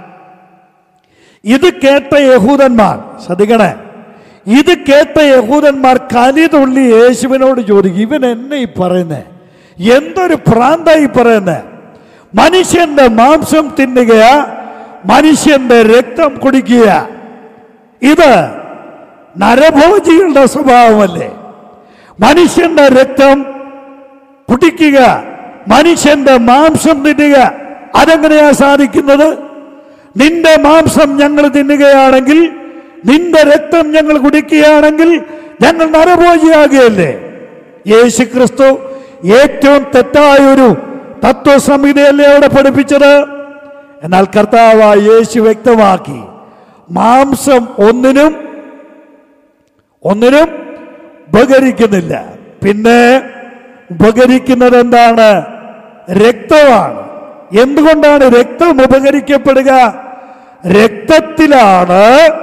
ഇത് കേട്ട യഹൂദന്മാർ ശ്രദ്ധിക്കണേ ഇത് കേട്ട യഹൂദന്മാർ കലിതുള്ളി യേശുവിനോട് ചോദിക്കും ഇവൻ എന്നെ ഈ പറയുന്നേ എന്തൊരു പ്രാന്തായി പറയുന്നേ മനുഷ്യന്റെ മാംസം തിന്നുകയാ മനുഷ്യന്റെ രക്തം കുടിക്കുക ഇത് നരഭോജികളുടെ സ്വഭാവമല്ലേ മനുഷ്യന്റെ രക്തം കുടിക്കുക മനുഷ്യന്റെ മാംസം തിന്നുക അതെങ്ങനെയാ സാധിക്കുന്നത് നിന്റെ മാംസം ഞങ്ങൾ തിന്നുകയാണെങ്കിൽ നിന്റെ രക്തം ഞങ്ങൾ കുടിക്കുകയാണെങ്കിൽ ഞങ്ങൾ നരഭോജിയാകുകയല്ലേ യേശു ക്രിസ്തു ഏറ്റവും തെറ്റായ ഒരു തത്വസംഹിതയല്ലേ അവിടെ പഠിപ്പിച്ചത് എന്നാൽ കർത്താവായ യേശു വ്യക്തമാക്കി മാംസം ഒന്നിനും ഒന്നിനും ഉപകരിക്കുന്നില്ല പിന്നെ ഉപകരിക്കുന്നത് എന്താണ് രക്തമാണ് എന്തുകൊണ്ടാണ് രക്തം ഉപകരിക്കപ്പെടുക രക്തത്തിലാണ്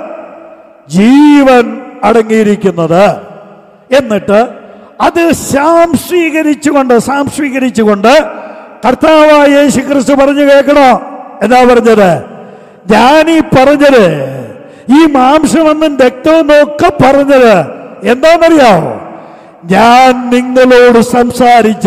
ജീവൻ അടങ്ങിയിരിക്കുന്നത് എന്നിട്ട് അത് സാംസ്വീകരിച്ചുകൊണ്ട് സാംസ്വീകരിച്ചുകൊണ്ട് കർത്താവായ യേശു ക്രിസ്തു പറഞ്ഞു കേൾക്കണോ എന്നാ പറഞ്ഞത് ഞാനീ പറഞ്ഞത് ഈ മാംസമെന്നും രക്തമെന്നും ഒക്കെ പറഞ്ഞത് എന്താണെന്നറിയാമോ ഞാൻ നിങ്ങളോട് സംസാരിച്ച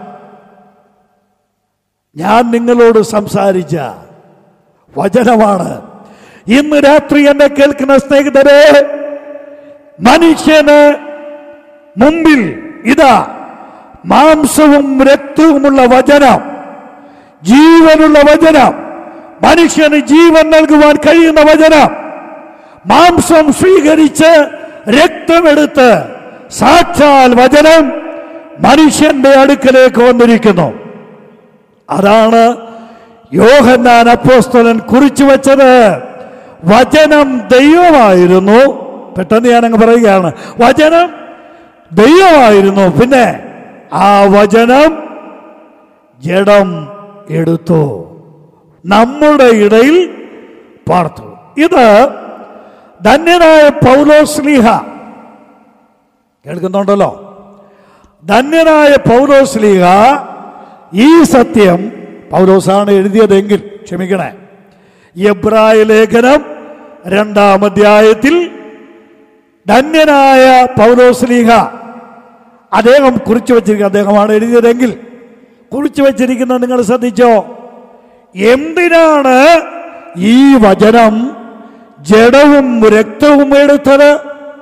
ഞാൻ നിങ്ങളോട് സംസാരിച്ച വചനമാണ് ഇന്ന് രാത്രി എന്നെ കേൾക്കുന്ന സ്നേഹിതരെ മനുഷ്യന് മുമ്പിൽ ഇതാ മാംസവും രക്തവുമുള്ള വചനം ജീവനുള്ള വചനം മനുഷ്യന് ജീവൻ നൽകുവാൻ കഴിയുന്ന വചനം മാംസം സ്വീകരിച്ച് രക്തമെടുത്ത് സാക്ഷാൽ വചനം മനുഷ്യന്റെ അടുക്കലേക്ക് വന്നിരിക്കുന്നു അതാണ് യോഹന്നാൻ അപ്പോസ്തലൻ കുറിച്ചു വച്ചത് വചനം ദൈവമായിരുന്നു പെട്ടെന്ന് ഞാനങ്ങ് പറയുകയാണ് വചനം ദൈവമായിരുന്നു പിന്നെ ആ വചനം ജഡം എടുത്തു നമ്മുടെ ഇടയിൽ പാർത്തു ഇത് ധന്യനായ പൗലോസ്ലീഹ കേൾക്കുന്നുണ്ടല്ലോ ധന്യനായ പൗലോസ്ലീഹ ഈ സത്യം പൗലോസാണ് എഴുതിയതെങ്കിൽ ക്ഷമിക്കണേ എബ്രായ ലേഖനം രണ്ടാം അധ്യായത്തിൽ ധന്യനായ പൗലോസ്ലീഹ അദ്ദേഹം കുറിച്ചു വച്ചിരിക്കുന്ന അദ്ദേഹമാണ് എഴുതിയതെങ്കിൽ കുറിച്ചു വച്ചിരിക്കുന്നത് നിങ്ങൾ ശ്രദ്ധിച്ചോ എന്തിനാണ് ഈ വചനം ജഡവും രക്തവും എടുത്തത്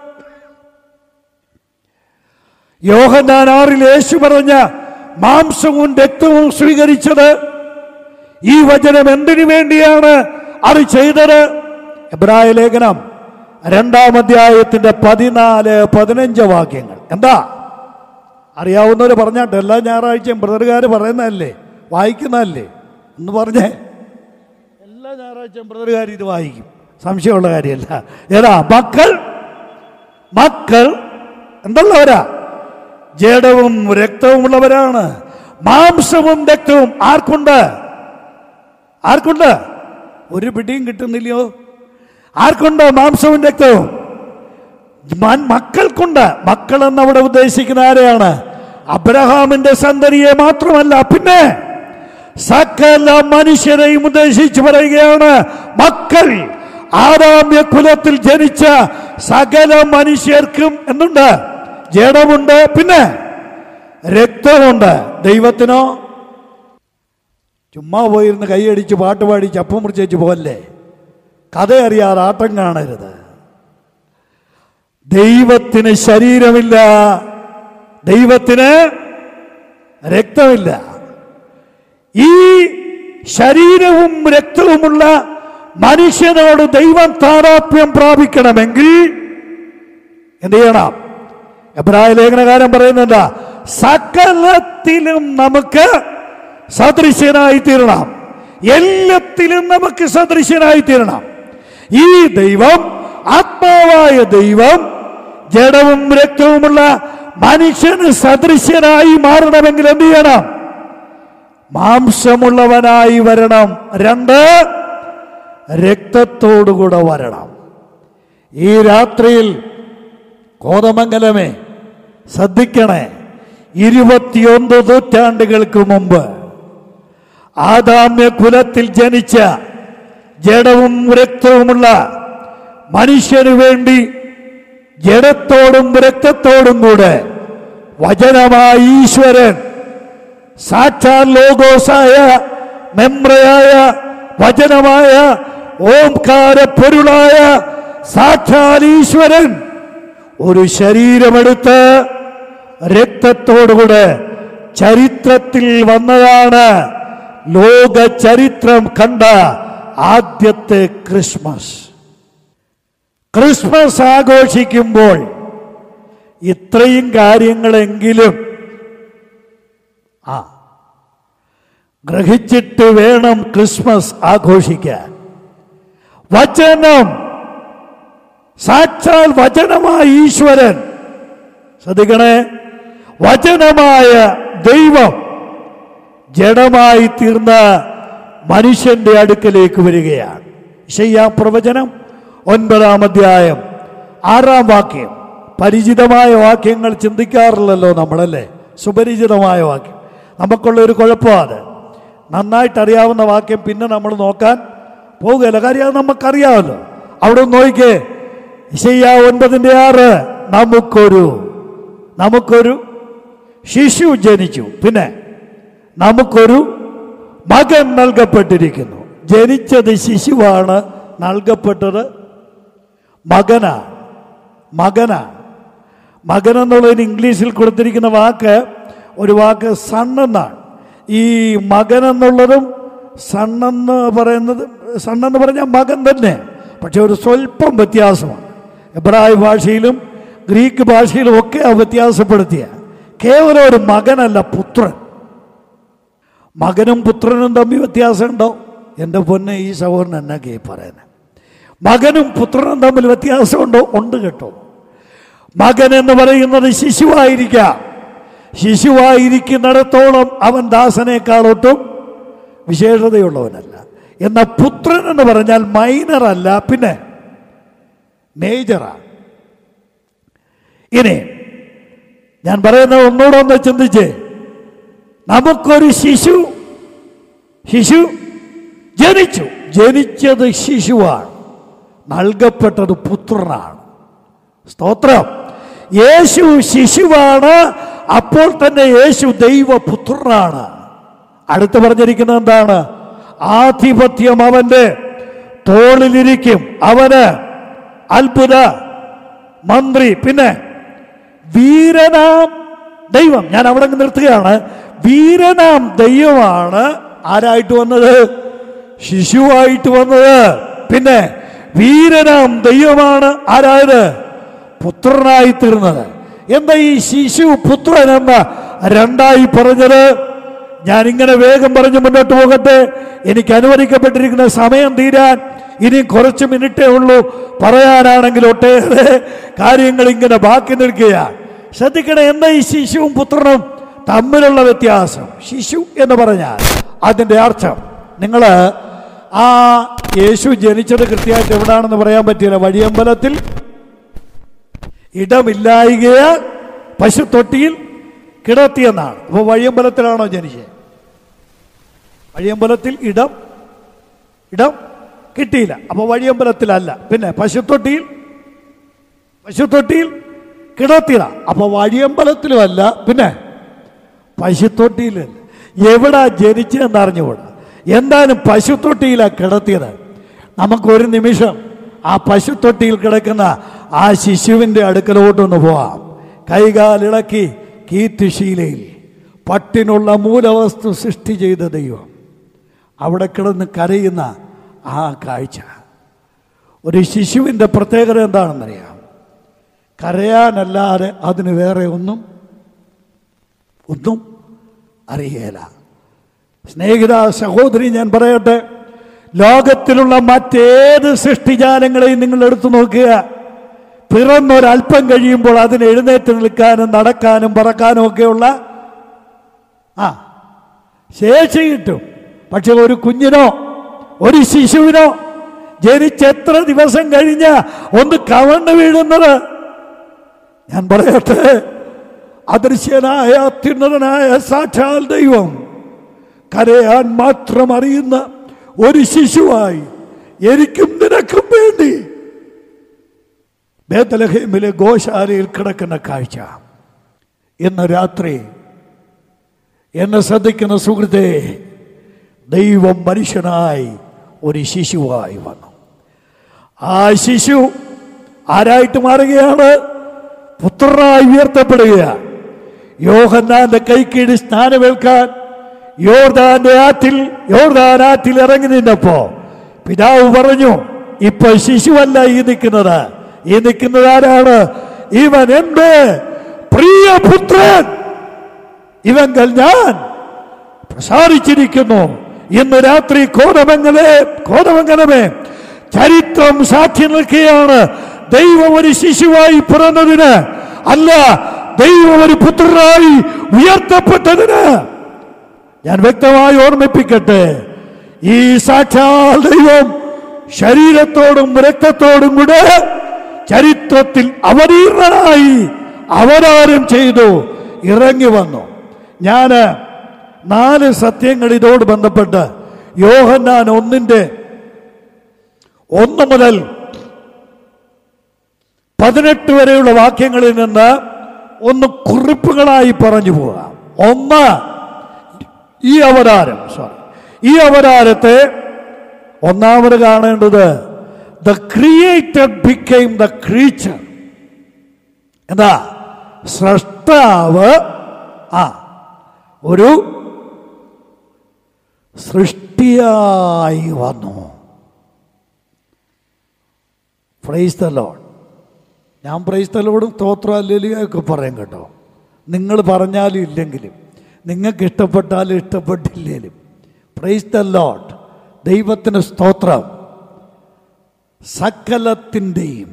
യോഹന്നാൻ ആറിൽ യേശു പറഞ്ഞ മാംസവും രക്തവും സ്വീകരിച്ചത് ഈ വചനം എന്തിനു വേണ്ടിയാണ് അത് ചെയ്തത് എബ്രായ ലേഖനം രണ്ടാം അധ്യായത്തിന്റെ പതിനാല് പതിനഞ്ച് വാക്യങ്ങൾ എന്താ അറിയാവുന്നവർ പറഞ്ഞാട്ട് എല്ലാ ഞായറാഴ്ചയും ബ്രദറുകാർ പറയുന്നതല്ലേ വായിക്കുന്നതല്ലേ എന്ന് പറഞ്ഞേ എല്ലാ ഞായറാഴ്ചയും ബ്രദറുകാർ ഇത് വായിക്കും സംശയമുള്ള കാര്യമല്ല ഏതാ മക്കൾ മക്കൾ എന്തുള്ളവരാ ജഡവും രക്തവും ഉള്ളവരാണ് മാംസവും രക്തവും ആർക്കുണ്ട് ആർക്കുണ്ട് ഒരു പിടിയും കിട്ടുന്നില്ലയോ ആർക്കുണ്ട് മാംസവും രക്തവും മൻ- മക്കൾക്കുണ്ട് മക്കൾ എന്നവിടെ ഉദ്ദേശിക്കുന്ന ആരെയാണ് അബ്രഹാമിന്റെ സന്തതിയെ മാത്രമല്ല പിന്നെ സകല മനുഷ്യരെയും ഉദ്ദേശിച്ച് പറയുകയാണ് മക്കൾ ആദാമ്യ കുലത്തിൽ ജനിച്ച സകല മനുഷ്യർക്കും എന്തുണ്ട് ജഡമുണ്ട് പിന്നെ രക്തമുണ്ട് ദൈവത്തിനോ ചുമ്മാ പോയിരുന്ന് കൈയടിച്ച് പാട്ട് പാടി ചപ്പം മുറിച്ചേച്ച് പോകല്ലേ കഥ അറിയാതെ ആട്ടം കാണരുത് ദൈവത്തിന് ശരീരമില്ല ദൈവത്തിന് രക്തമില്ല ഈ ശരീരവും രക്തവുമുള്ള മനുഷ്യനോട് ദൈവം താതാത്മ്യം പ്രാപിക്കണമെങ്കിൽ എന്ത് ചെയ്യണം എബ്രായ ലേഖനകാരൻ പറയുന്നുണ്ട് സകലത്തിലും നമുക്ക് സദൃശ്യനായി തീരണം എല്ലാത്തിലും നമുക്ക് സദൃശ്യനായി തീരണം ഈ ദൈവം ആത്മാവായ ദൈവം ജഡവും രക്തവുമുള്ള മനുഷ്യന് സദൃശ്യനായി മാറണമെങ്കിൽ എന്ത് ചെയ്യണം മാംസമുള്ളവനായി വരണം രണ്ട് രക്തത്തോടുകൂടെ വരണം ഈ രാത്രിയിൽ കോതമംഗലമേ ശ്രദ്ധിക്കണേ ഇരുപത്തിയൊന്ന് നൂറ്റാണ്ടുകൾക്ക് മുമ്പ് ആദാമ്യ കുലത്തിൽ ജനിച്ച ജഡവും രക്തവുമുള്ള മനുഷ്യനു വേണ്ടി ജഡത്തോടും രക്തത്തോടും കൂടെ വചനമായ ഈശ്വരൻ സാക്ഷാൽ ലോകോസായ മെമ്രയായ വചനമായ ഓംകാര പൊരുളായ സാക്ഷാൽ ഈശ്വരൻ ഒരു ശരീരമെടുത്ത് രക്തത്തോടുകൂടെ ചരിത്രത്തിൽ വന്നതാണ് ലോക ചരിത്രം കണ്ട ആദ്യത്തെ ക്രിസ്മസ് ക്രിസ്മസ് ആഘോഷിക്കുമ്പോൾ ഇത്രയും കാര്യങ്ങളെങ്കിലും ആ ഗ്രഹിച്ചിട്ട് വേണം ക്രിസ്മസ് ആഘോഷിക്കാൻ വചനം സാക്ഷാൽ വചനമായ ഈശ്വരൻ ശ്രദ്ധിക്കണേ വചനമായ ദൈവം ജഡമായി തീർന്ന മനുഷ്യന്റെ അടുക്കലേക്ക് വരികയാണ് ഇശയ്യാ പ്രവചനം ഒൻപതാം അധ്യായം ആറാം വാക്യം പരിചിതമായ വാക്യങ്ങൾ ചിന്തിക്കാറില്ലല്ലോ നമ്മളല്ലേ സുപരിചിതമായ വാക്യം നമുക്കുള്ള ഒരു കുഴപ്പമാണ് അത് നന്നായിട്ട് അറിയാവുന്ന വാക്യം പിന്നെ നമ്മൾ നോക്കാൻ പോകുകയില്ല കാര്യം അത് നമുക്കറിയാമല്ലോ അവിടെ ഒന്ന് നോക്കിക്കേ ഇശയ്യ ഒൻപതിൻ്റെ ആറ് നമുക്കൊരു നമുക്കൊരു ശിശു ജനിച്ചു പിന്നെ നമുക്കൊരു മകൻ നൽകപ്പെട്ടിരിക്കുന്നു ജനിച്ചത് ശിശുവാണ് നൽകപ്പെട്ടത് മകനാണ് മകനാണ് മകൻ എന്നുള്ളതിന് ഇംഗ്ലീഷിൽ കൊടുത്തിരിക്കുന്ന വാക്ക് ഒരു വാക്ക് സൺ എന്നാണ് ഈ മകൻ എന്നുള്ളതും സൺ എന്ന് പറയുന്നത് സൺ എന്ന് പറഞ്ഞാൽ മകൻ തന്നെ പക്ഷെ ഒരു സ്വല്പം വ്യത്യാസമാണ് എബ്രായ ഭാഷയിലും ഗ്രീക്ക് ഭാഷയിലും ഒക്കെ ആ വ്യത്യാസപ്പെടുത്തിയ കേവലം ഒരു മകനല്ല പുത്രൻ മകനും പുത്രനും തമ്മിൽ വ്യത്യാസമുണ്ടോ എൻ്റെ പൊന്നെ ഈ സഹോദരൻ എന്നൊക്കെ ഈ പറയുന്നത് മകനും പുത്രനും തമ്മിൽ വ്യത്യാസമുണ്ടോ ഉണ്ട് കേട്ടോ മകൻ എന്ന് പറയുന്നത് ശിശുവായിരിക്കാം ശിശുവായിരിക്കുന്നിടത്തോളം അവൻ ദാസനേക്കാളൊട്ടും വിശേഷതയുള്ളവനല്ല എന്നാൽ പുത്രൻ എന്ന് പറഞ്ഞാൽ മൈനർ അല്ല പിന്നെ മേജറാണ് ഇനി ഞാൻ പറയുന്നത് ഒന്നുകൂടെ ഒന്ന് ചിന്തിച്ച് നമുക്കൊരു ശിശു ശിശു ജനിച്ചു ജനിച്ചത് ശിശുവാണ് നൽകപ്പെട്ടത് പുത്രനാണ് സ്തോത്രം യേശു ശിശുവാണ് അപ്പോൾ തന്നെ യേശു ദൈവപുത്രനാണ് അടുത്ത് പറഞ്ഞിരിക്കുന്നത് എന്താണ് ആധിപത്യം അവന്റെ തോളിലിരിക്കും അവന് അത്ഭുത മന്ത്രി പിന്നെ വീരനാം ദൈവം ഞാൻ അവിടെ അങ്ങ് നിർത്തുകയാണ് വീരനാം ദൈവമാണ് ആരായിട്ട് വന്നത് ശിശുവായിട്ട് വന്നത് പിന്നെ വീരനാം ദൈവമാണ് ആരായത് പുത്രനായി തീർന്നത് എന്താ ഈ ശിശു പുത്രൻ എന്ന രണ്ടായി പറഞ്ഞത് ഞാൻ ഇങ്ങനെ വേഗം പറഞ്ഞ് മുന്നോട്ട് പോകട്ടെ എനിക്ക് അനുവദിക്കപ്പെട്ടിരിക്കുന്ന സമയം തീരാൻ ഇനി കുറച്ച് മിനിറ്റേ ഉള്ളൂ പറയാനാണെങ്കിൽ ഒട്ടേറെ കാര്യങ്ങൾ ഇങ്ങനെ ബാക്കി നിൽക്കുകയാണ് ശ്രദ്ധിക്കണേ എന്താ ഈ ശിശുവും പുത്രനും തമ്മിലുള്ള വ്യത്യാസം ശിശു എന്ന് പറഞ്ഞാൽ അതിൻ്റെ അർത്ഥം നിങ്ങൾ ആ യേശു ജനിച്ചത് കൃത്യമായിട്ട് എവിടാണെന്ന് പറയാൻ പറ്റില്ല വഴിയമ്പലത്തിൽ ഇടമില്ലായികയാൽ പശുത്തൊട്ടിയിൽ കിടത്തിയെന്നാണ് അപ്പോൾ വഴിയമ്പലത്തിലാണോ ജനിച്ചത് വഴിയമ്പലത്തിൽ ഇടം ഇടം കിട്ടിയില്ല അപ്പോൾ വഴിയമ്പലത്തിലല്ല പിന്നെ പശുത്തൊട്ടിയിൽ പശുത്തൊട്ടിയിൽ കിടത്തിയത അപ്പോൾ വഴിയമ്പലത്തിലുമല്ല പിന്നെ പശുത്തൊട്ടിയിലല്ല എവിടാ ജനിച്ചതെന്ന് അറിഞ്ഞുകൂടാ എന്തായാലും പശുത്തൊട്ടിയിലാണ് കിടത്തിയത് നമുക്കൊരു നിമിഷം ആ പശുത്തൊട്ടിയിൽ കിടക്കുന്ന ആ ശിശുവിൻ്റെ അടുക്കലോട്ടൊന്ന് പോവാം കൈകാലിളക്കി കീർത്തിശീലയിൽ പട്ടിനുള്ള മൂലവസ്തു സൃഷ്ടി ചെയ്ത ദൈവം അവിടെ കിടന്ന് കരയുന്ന ആ കാഴ്ച ഒരു ശിശുവിൻ്റെ പ്രത്യേകത എന്താണെന്നറിയാം കരയാനല്ലാതെ അതിന് വേറെ ഒന്നും ഒന്നും അറിയേല സ്നേഹിത സഹോദരി ഞാൻ പറയട്ടെ ലോകത്തിലുള്ള മറ്റേത് സൃഷ്ടിജാലങ്ങളെയും നിങ്ങൾ എടുത്തു നോക്കുക പിറന്നൊരല്പം കഴിയുമ്പോൾ അതിന് എഴുന്നേറ്റ് നിൽക്കാനും നടക്കാനും പറക്കാനും ഒക്കെയുള്ള ആ ശേഷി കിട്ടും പക്ഷെ ഒരു കുഞ്ഞിനോ ഒരു ശിശുവിനോ ജനിച്ചെത്ര ദിവസം കഴിഞ്ഞ ഒന്ന് കവണ്ട് വീഴുന്നത് ഞാൻ പറയട്ടെ അദൃശ്യനായ അത്യുന്നതനായ സാക്ഷാൽ ദൈവം കരയാൻ മാത്രം അറിയുന്ന ഒരു ശിശുവായി എനിക്കും നിനക്കും വേണ്ടി ബേത്തലഹേമിലെ ഗോശാലയിൽ കിടക്കുന്ന കാഴ്ച ഇന്ന് രാത്രി എന്നെ ശ്രദ്ധിക്കുന്ന സുഹൃത്തെ ദൈവം മനുഷ്യനായി ഒരു ശിശുവായി വന്നു ആ ശിശു ആരായിട്ട് മാറുകയാണ് പുത്രനായി ഉയർത്തപ്പെടുകയാണ് യോഹന്നാന്റെ കൈക്കീഴ് സ്നാനമേൽക്കാൻ യോർദാന്റെ ആറ്റിൽ യോർദാൻ ആറ്റിൽ ഇറങ്ങി നിന്നപ്പോ പിതാവ് പറഞ്ഞു ഇപ്പൊ ശിശുവല്ല ഈ നിൽക്കുന്നത് ഈ നിൽക്കുന്നത് ആരാണ് ഇവൻ എന്റെ പ്രിയപുത്രൻ ഇവങ്കൽ ഞാൻ പ്രസാദിച്ചിരിക്കുന്നു ഇന്ന് രാത്രി കോതമംഗലേ കോതമംഗലമേ ചരിത്രം സാക്ഷി നിൽക്കുകയാണ് ദൈവം ഒരു ശിശുവായി പിറന്നതിന് അല്ല ദൈവം ഒരു പുത്രനായി ഉയർത്തപ്പെട്ടതിന് ഞാൻ വ്യക്തമായി ഓർമ്മിപ്പിക്കട്ടെ ഈ സാക്ഷാൽ ദൈവം ശരീരത്തോടും രക്തത്തോടും കൂടെ ചരിത്രത്തിൽ അവതീർണനായി അവതാരം ചെയ്തു ഇറങ്ങി വന്നു ഞാന് നാല് സത്യങ്ങൾ ഇതോട് ബന്ധപ്പെട്ട് യോഹന്നാൻ ഒന്നിന്റെ ഒന്ന് മുതൽ പതിനെട്ട് വരെയുള്ള വാക്യങ്ങളിൽ നിന്ന് ഒന്ന് കുറിപ്പുകളായി പറഞ്ഞു പോകാം ഒന്ന് ഈ അവതാരം സോറി ഈ അവതാരത്തെ ഒന്നാമത് കാണേണ്ടത് the created became the creature എന്താ സൃഷ്ടാവ് ആ ഒരു സൃഷ്ടിയായി വന്നു പ്രൈസ് ദ ലോഡ് ഞാൻ പ്രൈസ് ദ ലോഡും സ്തോത്രം അല്ലെലിയൊക്കെ പറയും കേട്ടോ നിങ്ങൾ പറഞ്ഞാലും ഇല്ലെങ്കിലും നിങ്ങൾക്ക് ഇഷ്ടപ്പെട്ടാലും ഇഷ്ടപ്പെട്ടില്ലേലും പ്രൈസ് ദ ലോഡ് ദൈവത്തിന് സ്തോത്രം സകലത്തിൻ്റെയും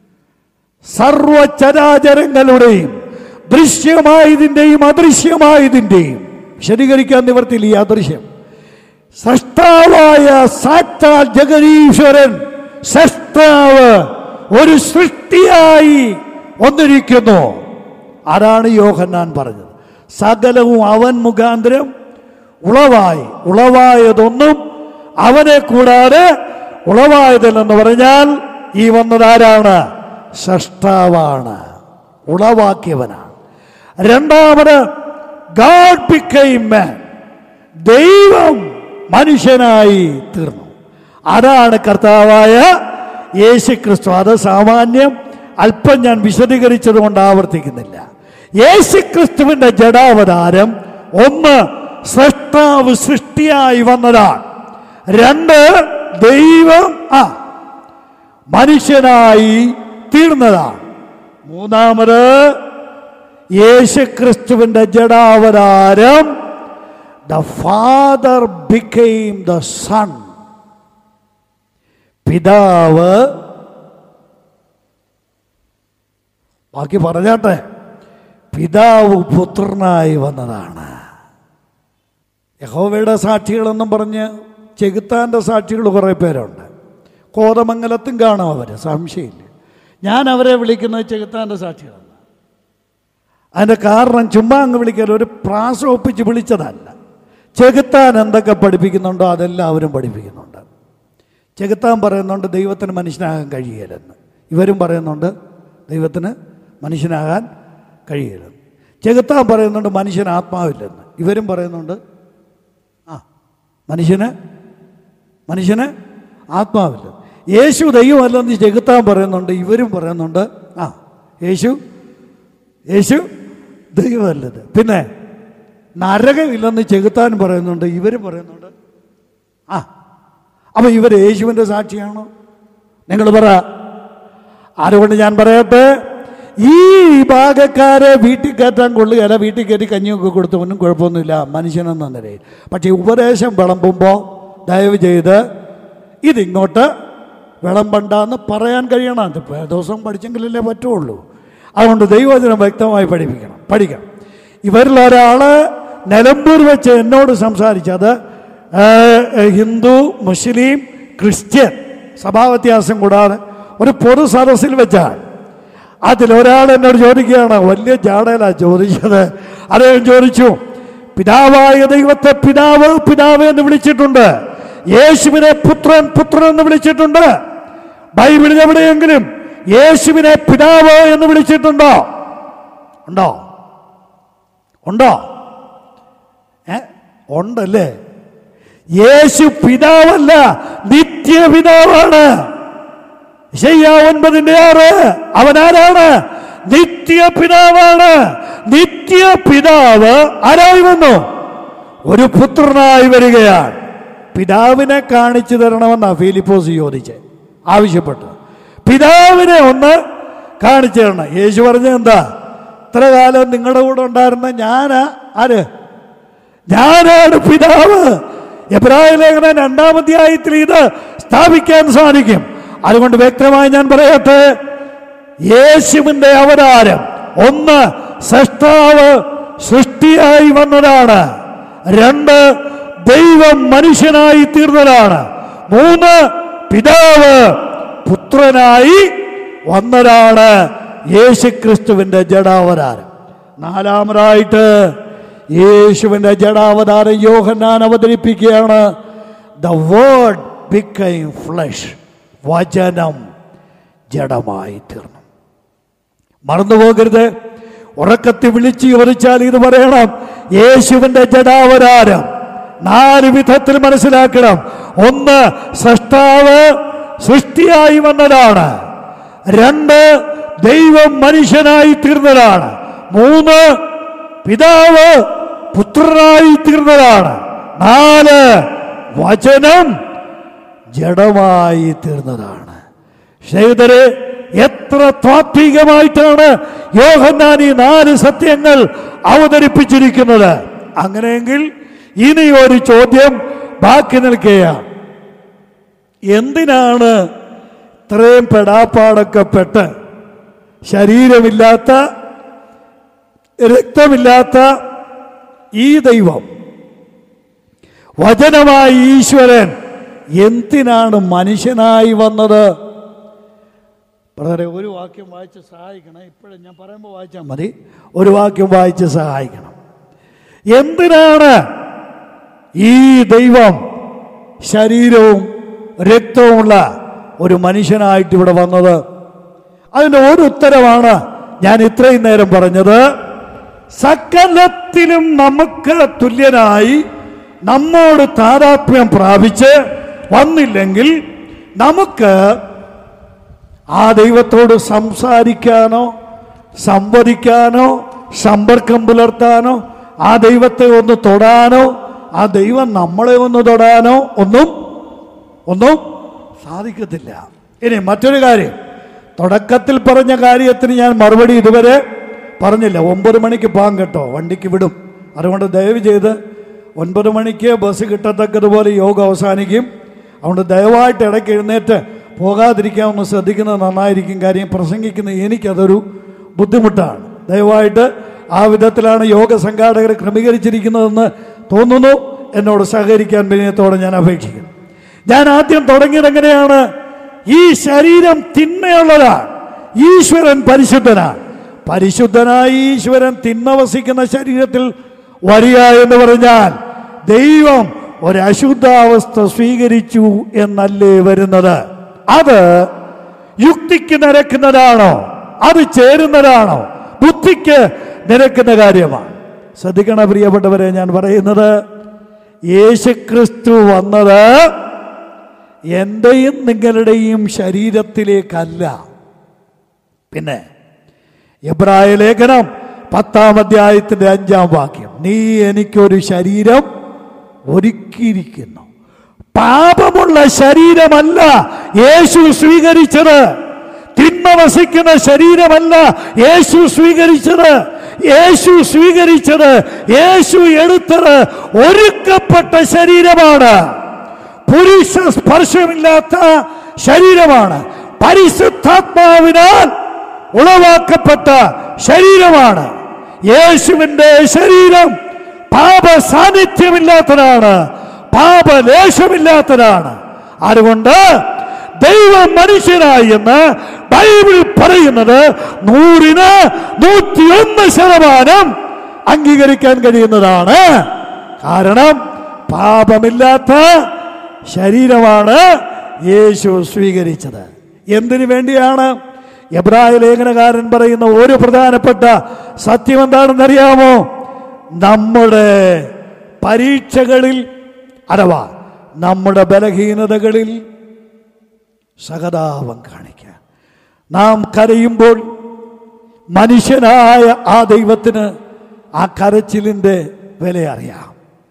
സർവചരാചരങ്ങളുടെയും ദൃശ്യമായതിൻ്റെയും അദൃശ്യമായതിൻ്റെയും വിശദീകരിക്കാൻ നിവർത്തില്ല ഈ അദൃശ്യം സൃഷ്ടാവായ സാക്ഷാൽ ജഗദീശ്വരൻ സൃഷ്ടാവ് ഒരു സൃഷ്ടിയായി വന്നിരിക്കുന്നു ആരാണ് യോഹന്നാൻ പറഞ്ഞത് സകലവും അവൻ മുഖാന്തരം ഉളവായി ഉളവായതൊന്നും അവനെ കൂടാതെ ഉളവായതില്ലെന്ന് പറഞ്ഞാൽ ഈ വന്നതാരാണ് സൃഷ്ടാവാണ് ഉളവാക്കിയവനാണ് രണ്ടാമത് ഗാഡ് പിക്കെയിം മാൻ ദൈവം മനുഷ്യനായി തീർന്നു അതാണ് കർത്താവായ യേശു ക്രിസ്തു അത് സാമാന്യം അല്പം ഞാൻ വിശദീകരിച്ചത് കൊണ്ട് ആവർത്തിക്കുന്നില്ല യേശു ക്രിസ്തുവിന്റെ ജഡാവതാരം ഒന്ന് സൃഷ്ടാവ് സൃഷ്ടിയായി വന്നതാണ് രണ്ട് ദൈവം ആ മനുഷ്യനായി തീർന്നതാണ് മൂന്നാമത് യേശുക്രിസ്തുവിന്റെ ജഡാവതാരം the father became the son പിതാവ് ബാക്കി പറഞ്ഞാട്ടെ പിതാവ് പുത്രനായി വന്നതാണ് യഹോവയുടെ സാക്ഷികളെന്നും പറഞ്ഞ് ചെകുത്താൻ്റെ സാക്ഷികൾ കുറേ പേരുണ്ട് കോതമംഗലത്തും കാണും അവർ സംശയമില്ല ഞാൻ അവരെ വിളിക്കുന്നത് ചെകുത്താൻ്റെ സാക്ഷികളെന്ന് അതിൻ്റെ കാരണം ചുമ്മാ അങ്ങ് വിളിക്കൽ ഒരു പ്രാസം ഒപ്പിച്ച് വിളിച്ചതല്ല ചെകുത്താൻ എന്തൊക്കെ പഠിപ്പിക്കുന്നുണ്ടോ അതെല്ലാം അവരും പഠിപ്പിക്കുന്നുണ്ട് ചെകുത്താൻ പറയുന്നുണ്ട് ദൈവത്തിന് മനുഷ്യനാകാൻ കഴിയില്ലെന്ന് ഇവരും പറയുന്നുണ്ട് ദൈവത്തിന് മനുഷ്യനാകാൻ കഴിയില്ലെന്ന് ചെകുത്താൻ പറയുന്നുണ്ട് മനുഷ്യന് ആത്മാവില്ലെന്ന് ഇവരും പറയുന്നുണ്ട് ആ മനുഷ്യന് മനുഷ്യന് ആത്മാവില്ല യേശു ദൈവമല്ലെന്ന് ചെകുത്താൻ പറയുന്നുണ്ട് ഇവരും പറയുന്നുണ്ട് ആ യേശു യേശു ദൈവമല്ലത് പിന്നെ നരകമില്ലെന്ന് ചെകുത്താൻ പറയുന്നുണ്ട് ഇവരും പറയുന്നുണ്ട് ആ അപ്പൊ ഇവർ യേശുവിൻ്റെ സാക്ഷിയാണോ നിങ്ങൾ പറ അതുകൊണ്ട് ഞാൻ പറയട്ടെ ഈ ഭാഗക്കാരെ വീട്ടിൽ കയറ്റാൻ കൊള്ളുകയല്ല വീട്ടിൽ കയറ്റി കഞ്ഞിയൊക്കെ കൊടുത്ത് ഒന്നും കുഴപ്പമൊന്നുമില്ല മനുഷ്യനെന്ന നിലയിൽ പക്ഷേ ഉപദേശം വിളമ്പുമ്പോൾ ദയവ് ചെയ്ത് ഇതിങ്ങോട്ട് വിളമ്പണ്ടെന്ന് പറയാൻ കഴിയണം ഇത് ദിവസം പഠിച്ചെങ്കിലല്ലേ പറ്റുള്ളൂ അതുകൊണ്ട് ദൈവവചനം വ്യക്തമായി പഠിപ്പിക്കണം പഠിക്കണം ഇവരിൽ ഒരാൾ നിലമ്പൂർ വെച്ച് എന്നോട് സംസാരിച്ചത് ആ, ഹിന്ദു മുസ്ലിം ക്രിസ്ത്യൻ സഭാവ്യത്യാസം കൂടാതെ ഒരു പൊതു സദസ്സിൽ വെച്ചാണ് അതിലൊരാൾ എന്നോട് ചോദിക്കുകയാണ് വലിയ ജാടയിലാ ചോദിച്ചത് അദ്ദേഹം ചോദിച്ചു പിതാവായ ദൈവത്തെ പിതാവ് പിതാവ് എന്ന് വിളിച്ചിട്ടുണ്ട് യേശുവിനെ പുത്രൻ പുത്രൻ എന്ന് വിളിച്ചിട്ടുണ്ട് ബൈബിളിൽ എവിടെയെങ്കിലും യേശുവിനെ പിതാവ് എന്ന് വിളിച്ചിട്ടുണ്ടോ ഉണ്ടോ ഉണ്ടോ ഏ ഉണ്ടല്ലേ യേശു പിതാവല്ല നിത്യപിതാവാണ് ശയ്യ ഒൻപതിന്റെ ആറ് അവൻ ആരാണ് നിത്യപിതാവാണ് നിത്യപിതാവ് ആരായി വന്നു ഒരു പുത്രനായി വരികയാണ് പിതാവിനെ കാണിച്ചു തരണമെന്നാണ് ഫിലിപ്പോസ് ചോദിച്ച് ആവശ്യപ്പെട്ടു പിതാവിനെ ഒന്ന് കാണിച്ചു തരണം യേശു പറഞ്ഞ എന്താ ഇത്ര കാലം നിങ്ങളുടെ കൂടെ ഉണ്ടായിരുന്ന ഞാനാ ആര് ഞാനാണ് പിതാവ് എബ്രായ ലേഖനം രണ്ടാം അധ്യായത്തിൽ ഇത് സ്ഥാപിക്കാൻ സാധിക്കും അതുകൊണ്ട് വ്യക്തമായി ഞാൻ പറയട്ടെ യേശുവിന്റെ അവതാരം ഒന്ന് സൃഷ്ടാവ് സൃഷ്ടിയായി വന്നതാണ് രണ്ട് ദൈവം മനുഷ്യനായി തീർന്നതാണ് മൂന്ന് പിതാവ് പുത്രനായി വന്നതാണ് യേശുക്രിസ്തുവിന്റെ ജഡാവതാരം നാലാമതായിട്ട് യേശുവിന്റെ ജഡാവതാരം യോഹന്നാൻ അവതരിപ്പിക്കുകയാണ് ദ വേർഡ് ബിക്കൈം ഫ്ലഷ് വചനം ജഡമായി തീർന്നു മറന്നുപോകരുത് ഉറക്കത്തിൽ വിളിച്ചു ചോദിച്ചാൽ ഇത് പറയണം യേശുവിന്റെ ജഡാവതാരം നാല് വിധത്തിൽ മനസ്സിലാക്കണം ഒന്ന് സൃഷ്ടാവ് സൃഷ്ടിയായി വന്നതാണ് രണ്ട് ദൈവം മനുഷ്യനായി തീർന്നതാണ് മൂന്ന് പിതാവ് പുത്രനായി തീർന്നതാണ് നാല് വചനം ജഡമായി തീർന്നതാണ് സ്നേഹിതരെ എത്ര താത്വികമായിട്ടാണ് യോഹന്നാൻ ഈ നാല് സത്യങ്ങൾ അവതരിപ്പിച്ചിരിക്കുന്നത് അങ്ങനെയെങ്കിൽ ഇനി ഒരു ചോദ്യം ബാക്കി നിൽക്കുകയാണ് എന്തിനാണ് ഇത്രയും പെടാപ്പാടൊക്കെ പെട്ട് ശരീരമില്ലാത്ത രക്തമില്ലാത്ത ഈ ദൈവം വചനമായ ഈശ്വരൻ എന്തിനാണ് മനുഷ്യനായി വന്നത് ബ്രദറെ ഒരു വാക്യം വായിച്ച് സഹായിക്കണം ഇപ്പോഴും ഞാൻ പറയുമ്പോൾ വായിച്ചാൽ മതി ഒരു വാക്യം വായിച്ച് സഹായിക്കണം എന്തിനാണ് ഈ ദൈവം ശരീരവും രക്തവുമുള്ള ഒരു മനുഷ്യനായിട്ട് ഇവിടെ വന്നത് അതിൻ്റെ ഒരു ഉത്തരമാണ് ഞാൻ ഇത്രയും നേരം പറഞ്ഞത് സകലത്തിലും നമുക്ക് തുല്യനായി നമ്മോട് താതാത്മ്യം പ്രാപിച്ച് വന്നില്ലെങ്കിൽ നമുക്ക് ആ ദൈവത്തോട് സംസാരിക്കാനോ സംവദിക്കാനോ സമ്പർക്കം പുലർത്താനോ ആ ദൈവത്തെ ഒന്ന് തൊടാനോ ആ ദൈവം നമ്മളെ ഒന്ന് തൊടാനോ ഒന്നും ഒന്നും സാധിക്കത്തില്ല ഇനി മറ്റൊരു കാര്യം തുടക്കത്തിൽ പറഞ്ഞ കാര്യത്തിന് ഞാൻ മറുപടി ഇതുവരെ പറഞ്ഞില്ല ഒമ്പത് മണിക്ക് പോകാൻ കേട്ടോ വണ്ടിക്ക് വിടും അതുകൊണ്ട് ദയവ് ചെയ്ത് ഒൻപത് മണിക്ക് ബസ് കിട്ടത്തക്കതുപോലെ യോഗ അവസാനിക്കും അതുകൊണ്ട് ദയവായിട്ട് ഇടയ്ക്ക് എഴുന്നേറ്റ് പോകാതിരിക്കാൻ ഒന്ന് ശ്രദ്ധിക്കുന്നത് നന്നായിരിക്കും കാര്യം പ്രസംഗിക്കുന്ന എനിക്കതൊരു ബുദ്ധിമുട്ടാണ് ദയവായിട്ട് ആ വിധത്തിലാണ് യോഗ സംഘാടകർ ക്രമീകരിച്ചിരിക്കുന്നതെന്ന് തോന്നുന്നു എന്നോട് സഹകരിക്കാൻ വിനയത്തോടെ ഞാൻ അപേക്ഷിക്കുന്നു ഞാൻ ആദ്യം തുടങ്ങിയത് എങ്ങനെയാണ് ഈ ശരീരം തിന്മയുള്ളതാണ് ഈശ്വരൻ പരിശുദ്ധനാണ് പരിശുദ്ധനായ ഈശ്വരൻ തിന്മ വസിക്കുന്ന ശരീരത്തിൽ വരിക എന്ന് പറഞ്ഞാൽ ദൈവം ഒരു അശുദ്ധാവസ്ഥ സ്വീകരിച്ചു എന്നല്ലേ വരുന്നത് അത് യുക്തിക്ക് നിരക്കുന്നതാണോ അത് ചേരുന്നതാണോ ബുദ്ധിക്ക് നിരക്കുന്ന കാര്യമാണ് ശ്രദ്ധിക്കണ പ്രിയപ്പെട്ടവരെ ഞാൻ പറയുന്നത് യേശുക്രിസ്തു വന്നത് എൻ്റെയും നിങ്ങളുടെയും ശരീരത്തിലേക്കല്ല പിന്നെ എബ്രായ ലേഖനം പത്താം അധ്യായത്തിന്റെ അഞ്ചാം വാക്യം നീ എനിക്കൊരു ശരീരം ഒരുക്കിയിരിക്കുന്നു പാപമുള്ള ശരീരമല്ല യേശു സ്വീകരിച്ചത് തിന്മ വസിക്കുന്ന ശരീരമല്ല യേശു സ്വീകരിച്ചത് യേശു സ്വീകരിച്ചത് യേശു എടുത്തത് ഒരുക്കപ്പെട്ട ശരീരമാണ് പുരുഷ സ്പർശമില്ലാത്ത ശരീരമാണ് പരിശുദ്ധാത്മാവിനാൽ ഉളവാക്കപ്പെട്ട ശരീരമാണ് യേശുവിന്റെ ശരീരം പാപ സാന്നിധ്യമില്ലാത്തതാണ് പാപലേശമില്ലാത്തതാണ് അതുകൊണ്ട് ദൈവം മനുഷ്യനായി എന്ന് ബൈബിൾ പറയുന്നത് നൂറിന് നൂറ്റിയൊന്ന് ശതമാനം അംഗീകരിക്കാൻ കഴിയുന്നതാണ് കാരണം പാപമില്ലാത്ത ശരീരമാണ് യേശു സ്വീകരിച്ചത് എന്തിനു വേണ്ടിയാണ് എബ്രായ ലേഖനകാരൻ പറയുന്ന ഒരു പ്രധാനപ്പെട്ട സത്യം എന്താണെന്നറിയാമോ നമ്മുടെ പരീക്ഷകളിൽ അഥവാ നമ്മുടെ ബലഹീനതകളിൽ സഹതാപം കാണിക്കാൻ നാം കരയുമ്പോൾ മനുഷ്യനായ ആ ദൈവത്തിന് ആ കരച്ചിലിൻ്റെ വില അറിയാം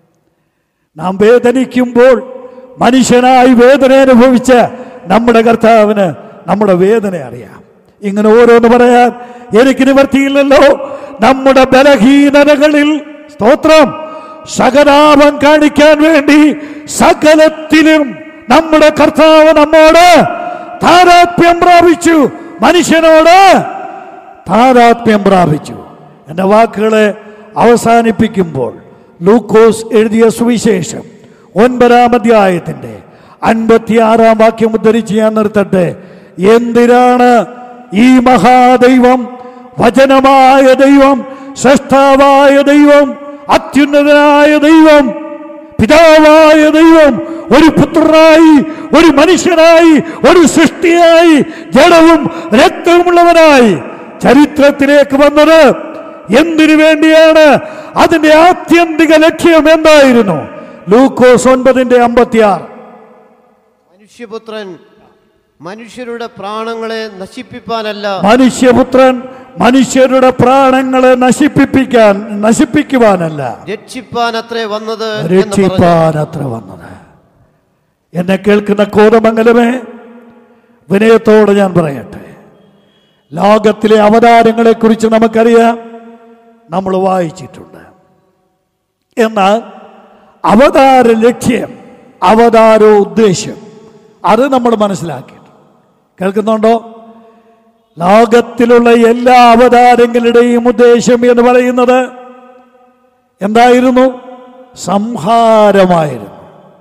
നാം വേദനിക്കുമ്പോൾ മനുഷ്യനായി വേദന അനുഭവിച്ച നമ്മുടെ കർത്താവിന് നമ്മുടെ വേദന അറിയാം ഇങ്ങനെ ഓരോന്ന് പറയാൻ എനിക്ക് നിവർത്തിയില്ലല്ലോ നമ്മുടെ ബലഹീനതകളിൽ സ്തോത്രം സകലാപം കാണിക്കാൻ വേണ്ടി സകലത്തിലും നമ്മുടെ കർത്താവ് നമ്മോട് താരാത്മ്യം പ്രാപിച്ചു മനുഷ്യനോട് താരാത്മ്യം പ്രാപിച്ചു എൻ്റെ വാക്കുകളെ അവസാനിപ്പിക്കുമ്പോൾ ലൂക്കോസ് എഴുതിയ സുവിശേഷം ഒൻപതാം അധ്യായത്തിൻ്റെ അൻപത്തിയാറാം വാക്യം ഉദ്ധരിച്ച് ഞാൻ നിർത്തട്ടെ എന്തിനാണ് ഈ മഹാദൈവം വചനമായ ദൈവം ശ്രേഷ്ഠാവായ ദൈവം അത്യുന്നതനായ ദൈവം പിതാവായ ദൈവം ഒരു പുത്രനായി ഒരു മനുഷ്യനായി ഒരു സൃഷ്ടിയായി ജഡവും രക്തവുമുള്ളവനായി ചരിത്രത്തിലേക്ക് വന്നത് എന്തിനു വേണ്ടിയാണ് അതിന്റെ ആത്യന്തിക ലക്ഷ്യം എന്തായിരുന്നു ലൂക്കോസ് ഒൻപതിന്റെ അമ്പത്തിയാറ് മനുഷ്യപുത്രൻ മനുഷ്യരുടെ പ്രാണങ്ങളെ നശിപ്പിപ്പാനല്ല മനുഷ്യപുത്രൻ മനുഷ്യരുടെ പ്രാണങ്ങളെ നശിപ്പിപ്പിക്കാൻ നശിപ്പിക്കുവാനല്ല രക്ഷിപ്പാൻ അത്രേ വന്നത് എന്ന് പറഞ്ഞു. രക്ഷിപ്പാൻ അത്ര വന്നത് എന്നെ കേൾക്കുന്ന കോതമംഗലമേ വിനയത്തോടെ ഞാൻ പറയട്ടെ ലോകത്തിലെ അവതാരങ്ങളെക്കുറിച്ച് നമുക്കറിയാം നമ്മൾ വായിച്ചിട്ടുണ്ട് എന്നാൽ അവതാര ലക്ഷ്യം അവതാര ഉദ്ദേശ്യം അത് നമ്മൾ മനസ്സിലാക്കിയിട്ടുണ്ട് കേൾക്കുന്നുണ്ടോ ലോകത്തിലുള്ള എല്ലാ അവതാരങ്ങളുടെയും ഉദ്ദേശം എന്ന് പറയുന്നത് എന്തായിരുന്നു സംഹാരമായിരുന്നു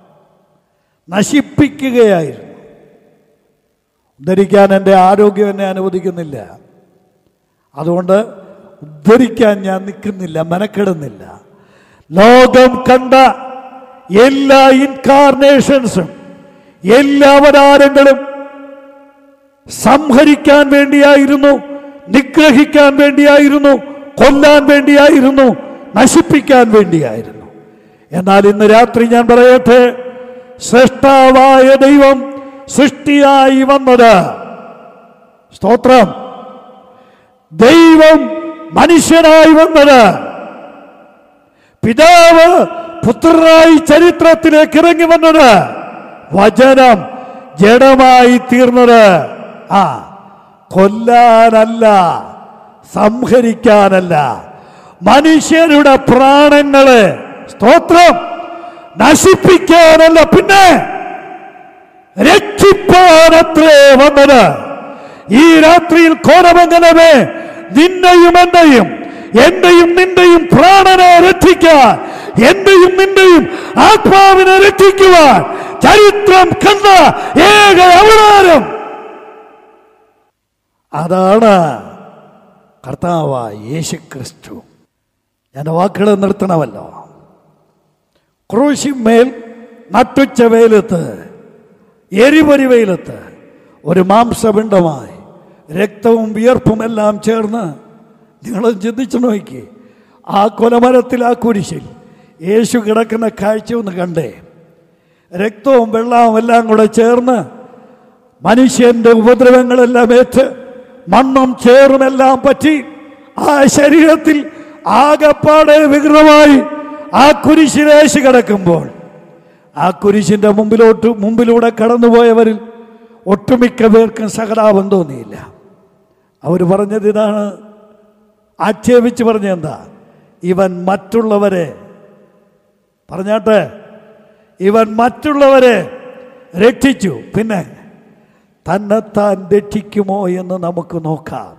നശിപ്പിക്കുകയായിരുന്നു ഉദ്ധരിക്കാൻ എൻ്റെ ആരോഗ്യം എന്നെ അനുവദിക്കുന്നില്ല അതുകൊണ്ട് ഉദ്ധരിക്കാൻ ഞാൻ നിൽക്കുന്നില്ല മെനക്കെടുന്നില്ല ലോകം കണ്ട എല്ലാ ഇൻകാർണേഷൻസും എല്ലാ അവതാരങ്ങളും സംഹരിക്കാൻ വേണ്ടിയായിരുന്നു നിഗ്രഹിക്കാൻ വേണ്ടിയായിരുന്നു കൊല്ലാൻ വേണ്ടിയായിരുന്നു നശിപ്പിക്കാൻ വേണ്ടിയായിരുന്നു എന്നാൽ ഇന്ന് രാത്രി ഞാൻ പറയട്ടെ ശ്രേഷ്ഠാവായ ദൈവം സൃഷ്ടിയായി വന്നത് സ്തോത്രം ദൈവം മനുഷ്യനായി വന്നത് പിതാവ് പുത്രനായി ചരിത്രത്തിലേക്ക് ഇറങ്ങി വന്നത് വചനം ജഡമായി തീർന്നത് ആ കൊല്ലാനല്ല സംഹരിക്കാനല്ല മനുഷ്യരുടെ പ്രാണങ്ങളെ സ്തോത്രം നശിപ്പിക്കാനല്ല പിന്നെ രക്ഷിപ്പാനത്രേ വന്നത് ഈ രാത്രിയിൽ കോരമംഗലമേ നിന്നെയും എന്റെയും എന്റെയും നിന്റെയും പ്രാണനെ രക്ഷിക്കാൻ എന്റെയും നിന്റെയും ആത്മാവിനെ രക്ഷിക്കുവാൻ ചരിത്രം കണ്ട ഏക അവതാരം അതാണ് കർത്താവായ യേശു ക്രിസ്തു ഞാൻ വാക്കുകൾ നിർത്തണമല്ലോ ക്രൂശിന്മേൽ നട്ടുച്ച വെയിലത്ത് എരിപൊരി വെയിലത്ത് ഒരു മാംസപിണ്ഡമായി രക്തവും വിയർപ്പും എല്ലാം ചേർന്ന് നിങ്ങൾ ചിന്തിച്ചു നോക്കി ആ കൊലമരത്തിൽ ആ കുരിശിൽ യേശു കിടക്കുന്ന കാഴ്ച ഒന്ന് കണ്ടേ രക്തവും വെള്ളവും എല്ലാം കൂടെ ചേർന്ന് മനുഷ്യന്റെ ഉപദ്രവങ്ങളെല്ലാം ഏറ്റ് മണ്ണും ചേറുമെല്ലാം പറ്റി ആ ശരീരത്തിൽ ആകപ്പാടെ വികൃതമായി ആ കുരിശിലേശ് കിടക്കുമ്പോൾ ആ കുരിശിന്റെ മുമ്പിലോട്ട് മുമ്പിലൂടെ കടന്നുപോയവരിൽ ഒട്ടുമിക്ക പേർക്കും സഹതാപം തോന്നിയില്ല അവർ പറഞ്ഞത് ഇതാണ് ആക്ഷേപിച്ച് പറഞ്ഞെന്താ ഇവൻ മറ്റുള്ളവരെ പറഞ്ഞാട്ടെ ഇവൻ മറ്റുള്ളവരെ രക്ഷിച്ചു പിന്നെ തന്നെത്താൻ രക്ഷിക്കുമോ എന്ന് നമുക്ക് നോക്കാം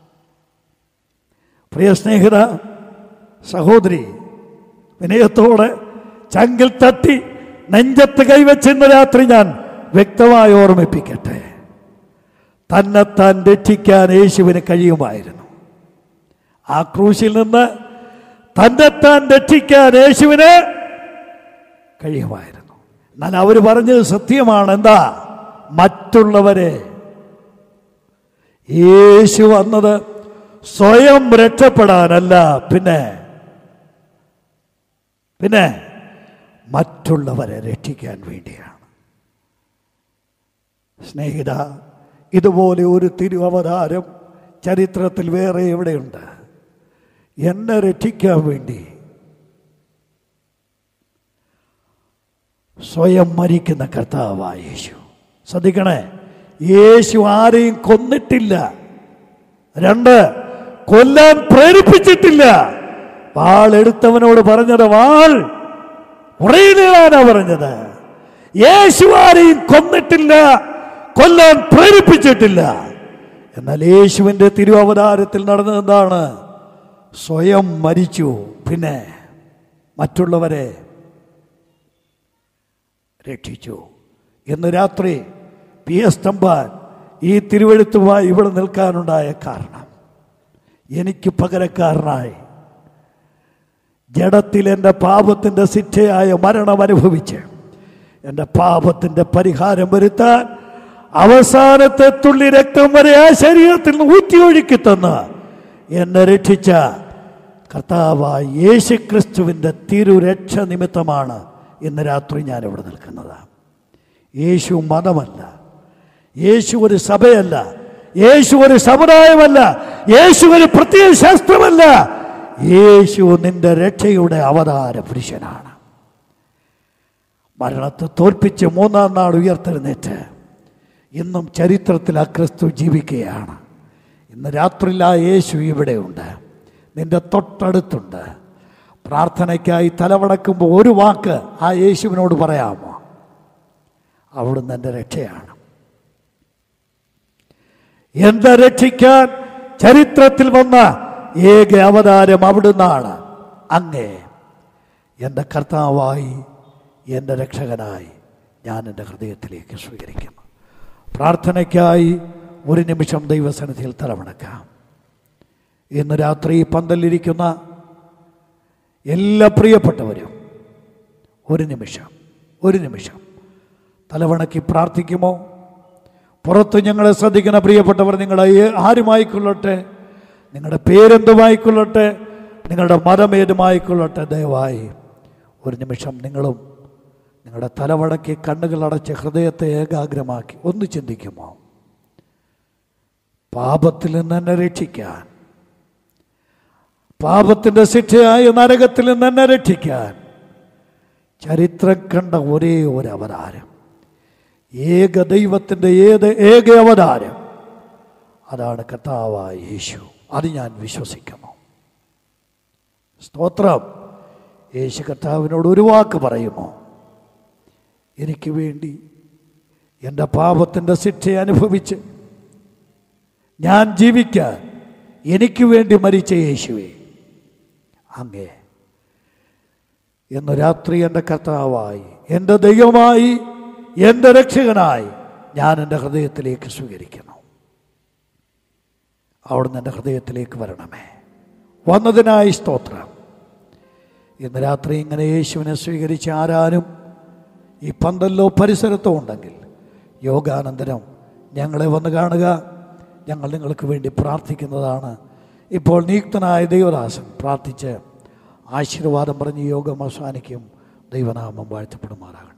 പ്രിയ സ്നേഹിത സഹോദരി വിനയത്തോടെ ചങ്കിൽ തട്ടി നെഞ്ചത്ത് കൈവച്ചെന്ന് രാത്രി ഞാൻ വ്യക്തമായി ഓർമ്മിപ്പിക്കട്ടെ തന്നെത്താൻ രക്ഷിക്കാൻ യേശുവിന് കഴിയുമായിരുന്നു ആ ക്രൂശിൽ നിന്ന് തന്നെത്താൻ രക്ഷിക്കാൻ യേശുവിന് കഴിയുമായിരുന്നു എന്നാൽ അവർ പറഞ്ഞത് സത്യമാണ് എന്താ മറ്റുള്ളവരെ യേശു വന്നത് സ്വയം രക്ഷപ്പെടാനല്ല പിന്നെ പിന്നെ മറ്റുള്ളവരെ രക്ഷിക്കാൻ വേണ്ടിയാണ് സ്നേഹിത ഇതുപോലെ ഒരു തിരുവവതാരം ചരിത്രത്തിൽ വേറെ എവിടെയുണ്ട് എന്നെ രക്ഷിക്കാൻ വേണ്ടി സ്വയം മരിക്കുന്ന കർത്താവായ യേശു ശ്രദ്ധിക്കണേ യേശു ആരെയും കൊന്നിട്ടില്ല രണ്ട് കൊല്ലാൻ പ്രേരിപ്പിച്ചിട്ടില്ല വാൾ എടുത്തവനോട് പറഞ്ഞത് വാൾ ഉറയിലാണ് പറഞ്ഞത് യേശു ആരെയും കൊന്നിട്ടില്ല കൊല്ലാൻ പ്രേരിപ്പിച്ചിട്ടില്ല എന്നാൽ യേശുവിൻ്റെ തിരുവവതാരത്തിൽ നടന്നത് എന്താണ് സ്വയം മരിച്ചു പിന്നെ മറ്റുള്ളവരെ രക്ഷിച്ചു ഇന്ന് രാത്രി പി എസ് തമ്പാൻ ഈ തിരുവെഴുത്തുമായി ഇവിടെ നിൽക്കാനുണ്ടായ കാരണം എനിക്ക് പകരക്കാരനായി ജഡത്തിൽ എൻ്റെ പാപത്തിൻ്റെ ശിക്ഷയായ മരണം അനുഭവിച്ച് എൻ്റെ പാപത്തിൻ്റെ പരിഹാരം വരുത്താൻ അവസാനത്തെ തുള്ളി രക്തം വരെ ആ ശരീരത്തിൽ നിന്ന് ഊറ്റിയൊഴുക്കി തന്ന് എന്നെ രക്ഷിച്ച കർത്താവായ യേശു ക്രിസ്തുവിൻ്റെ തിരുരക്ഷ നിമിത്തമാണ് ഇന്ന് രാത്രി ഞാനിവിടെ നിൽക്കുന്നത് യേശു മതമല്ല യേശു ഒരു സഭയല്ല യേശു ഒരു സമുദായമല്ല യേശു ഒരു പ്രത്യേക ശാസ്ത്രമല്ല യേശു നിന്റെ രക്ഷയുടെ അവതാര പുരുഷനാണ് മരണത്തെ തോൽപ്പിച്ച് മൂന്നാം നാൾ ഉയർത്തെഴുന്നേറ്റ് ഇന്നും ചരിത്രത്തിൽ ആ ക്രിസ്തു ജീവിക്കുകയാണ് ഇന്ന് രാത്രിയിൽ ആ യേശു ഇവിടെയുണ്ട് നിന്റെ തൊട്ടടുത്തുണ്ട് പ്രാർത്ഥനയ്ക്കായി തലവടക്കുമ്പോൾ ഒരു വാക്ക് ആ യേശുവിനോട് പറയാമോ അവിടുന്ന് എൻ്റെ രക്ഷയാണ് എന്നെ രക്ഷിക്കാൻ ചരിത്രത്തിൽ വന്ന ഏക അവതാരം അവിടുന്നാണ് അങ്ങേ എൻ്റെ കർത്താവായി എൻ്റെ രക്ഷകനായി ഞാൻ എൻ്റെ ഹൃദയത്തിലേക്ക് സ്വീകരിക്കുന്നു പ്രാർത്ഥനയ്ക്കായി ഒരു നിമിഷം ദൈവസന്നിധിയിൽ തലവണക്കാം ഇന്ന് രാത്രി ഈ പന്തലിരിക്കുന്ന എല്ലാ പ്രിയപ്പെട്ടവരും ഒരു നിമിഷം ഒരു നിമിഷം തലവണക്കി പ്രാർത്ഥിക്കുമോ പുറത്ത് ഞങ്ങളെ ശ്രദ്ധിക്കുന്ന പ്രിയപ്പെട്ടവർ നിങ്ങളെ ഏ- ആരുമായിക്കൊള്ളട്ടെ നിങ്ങളുടെ പേരെന്തുമായിക്കൊള്ളട്ടെ നിങ്ങളുടെ മതം ഏതുമായിക്കൊള്ളട്ടെ ദയവായി ഒരു നിമിഷം നിങ്ങളും നിങ്ങളുടെ തലവടക്കി കണ്ണുകളടച്ച് ഹൃദയത്തെ ഏകാഗ്രമാക്കി ഒന്ന് ചിന്തിക്കുമോ പാപത്തിൽ നിന്ന് എന്നെ രക്ഷിക്കാൻ പാപത്തിൻ്റെ ശിക്ഷയായ നരകത്തിൽ നിന്ന് എന്നെ രക്ഷിക്കാൻ ചരിത്രം കണ്ട ഒരേ ഒരു അവതാരം ഏക ദൈവത്തിൻ്റെ ഏത് ഏക അവതാരം അതാണ് കർത്താവായ യേശു അത് ഞാൻ വിശ്വസിക്കുന്നു സ്തോത്രം യേശു കർത്താവിനോട് ഒരു വാക്ക് പറയുമോ എനിക്ക് വേണ്ടി എൻ്റെ പാപത്തിൻ്റെ ശിക്ഷ അനുഭവിച്ച് ഞാൻ ജീവിക്കാൻ എനിക്ക് വേണ്ടി മരിച്ച യേശുവേ അങ്ങേ ഇന്ന് രാത്രി എൻ്റെ കർത്താവായി എൻ്റെ ദൈവമായി എൻ്റെ രക്ഷകനായി ഞാൻ എൻ്റെ ഹൃദയത്തിലേക്ക് സ്വീകരിക്കുന്നു അവിടുന്ന് എൻ്റെ ഹൃദയത്തിലേക്ക് വരണമേ വന്നതിനായി സ്തോത്രം ഇന്ന് രാത്രി ഇങ്ങനെ യേശുവിനെ സ്വീകരിച്ച് ആരാനും ഈ പന്തല്ലോ പരിസരത്തോ ഉണ്ടെങ്കിൽ യോഗാനന്തരം ഞങ്ങളെ വന്ന് കാണുക ഞങ്ങൾ നിങ്ങൾക്ക് വേണ്ടി പ്രാർത്ഥിക്കുന്നതാണ് ഇപ്പോൾ നിയുക്തനായ ദൈവദാസൻ പ്രാർത്ഥിച്ച് ആശീർവാദം പറഞ്ഞ് യോഗം അവസാനിക്കും ദൈവനാമം വാഴ്ത്തപ്പെടുമാറാകണം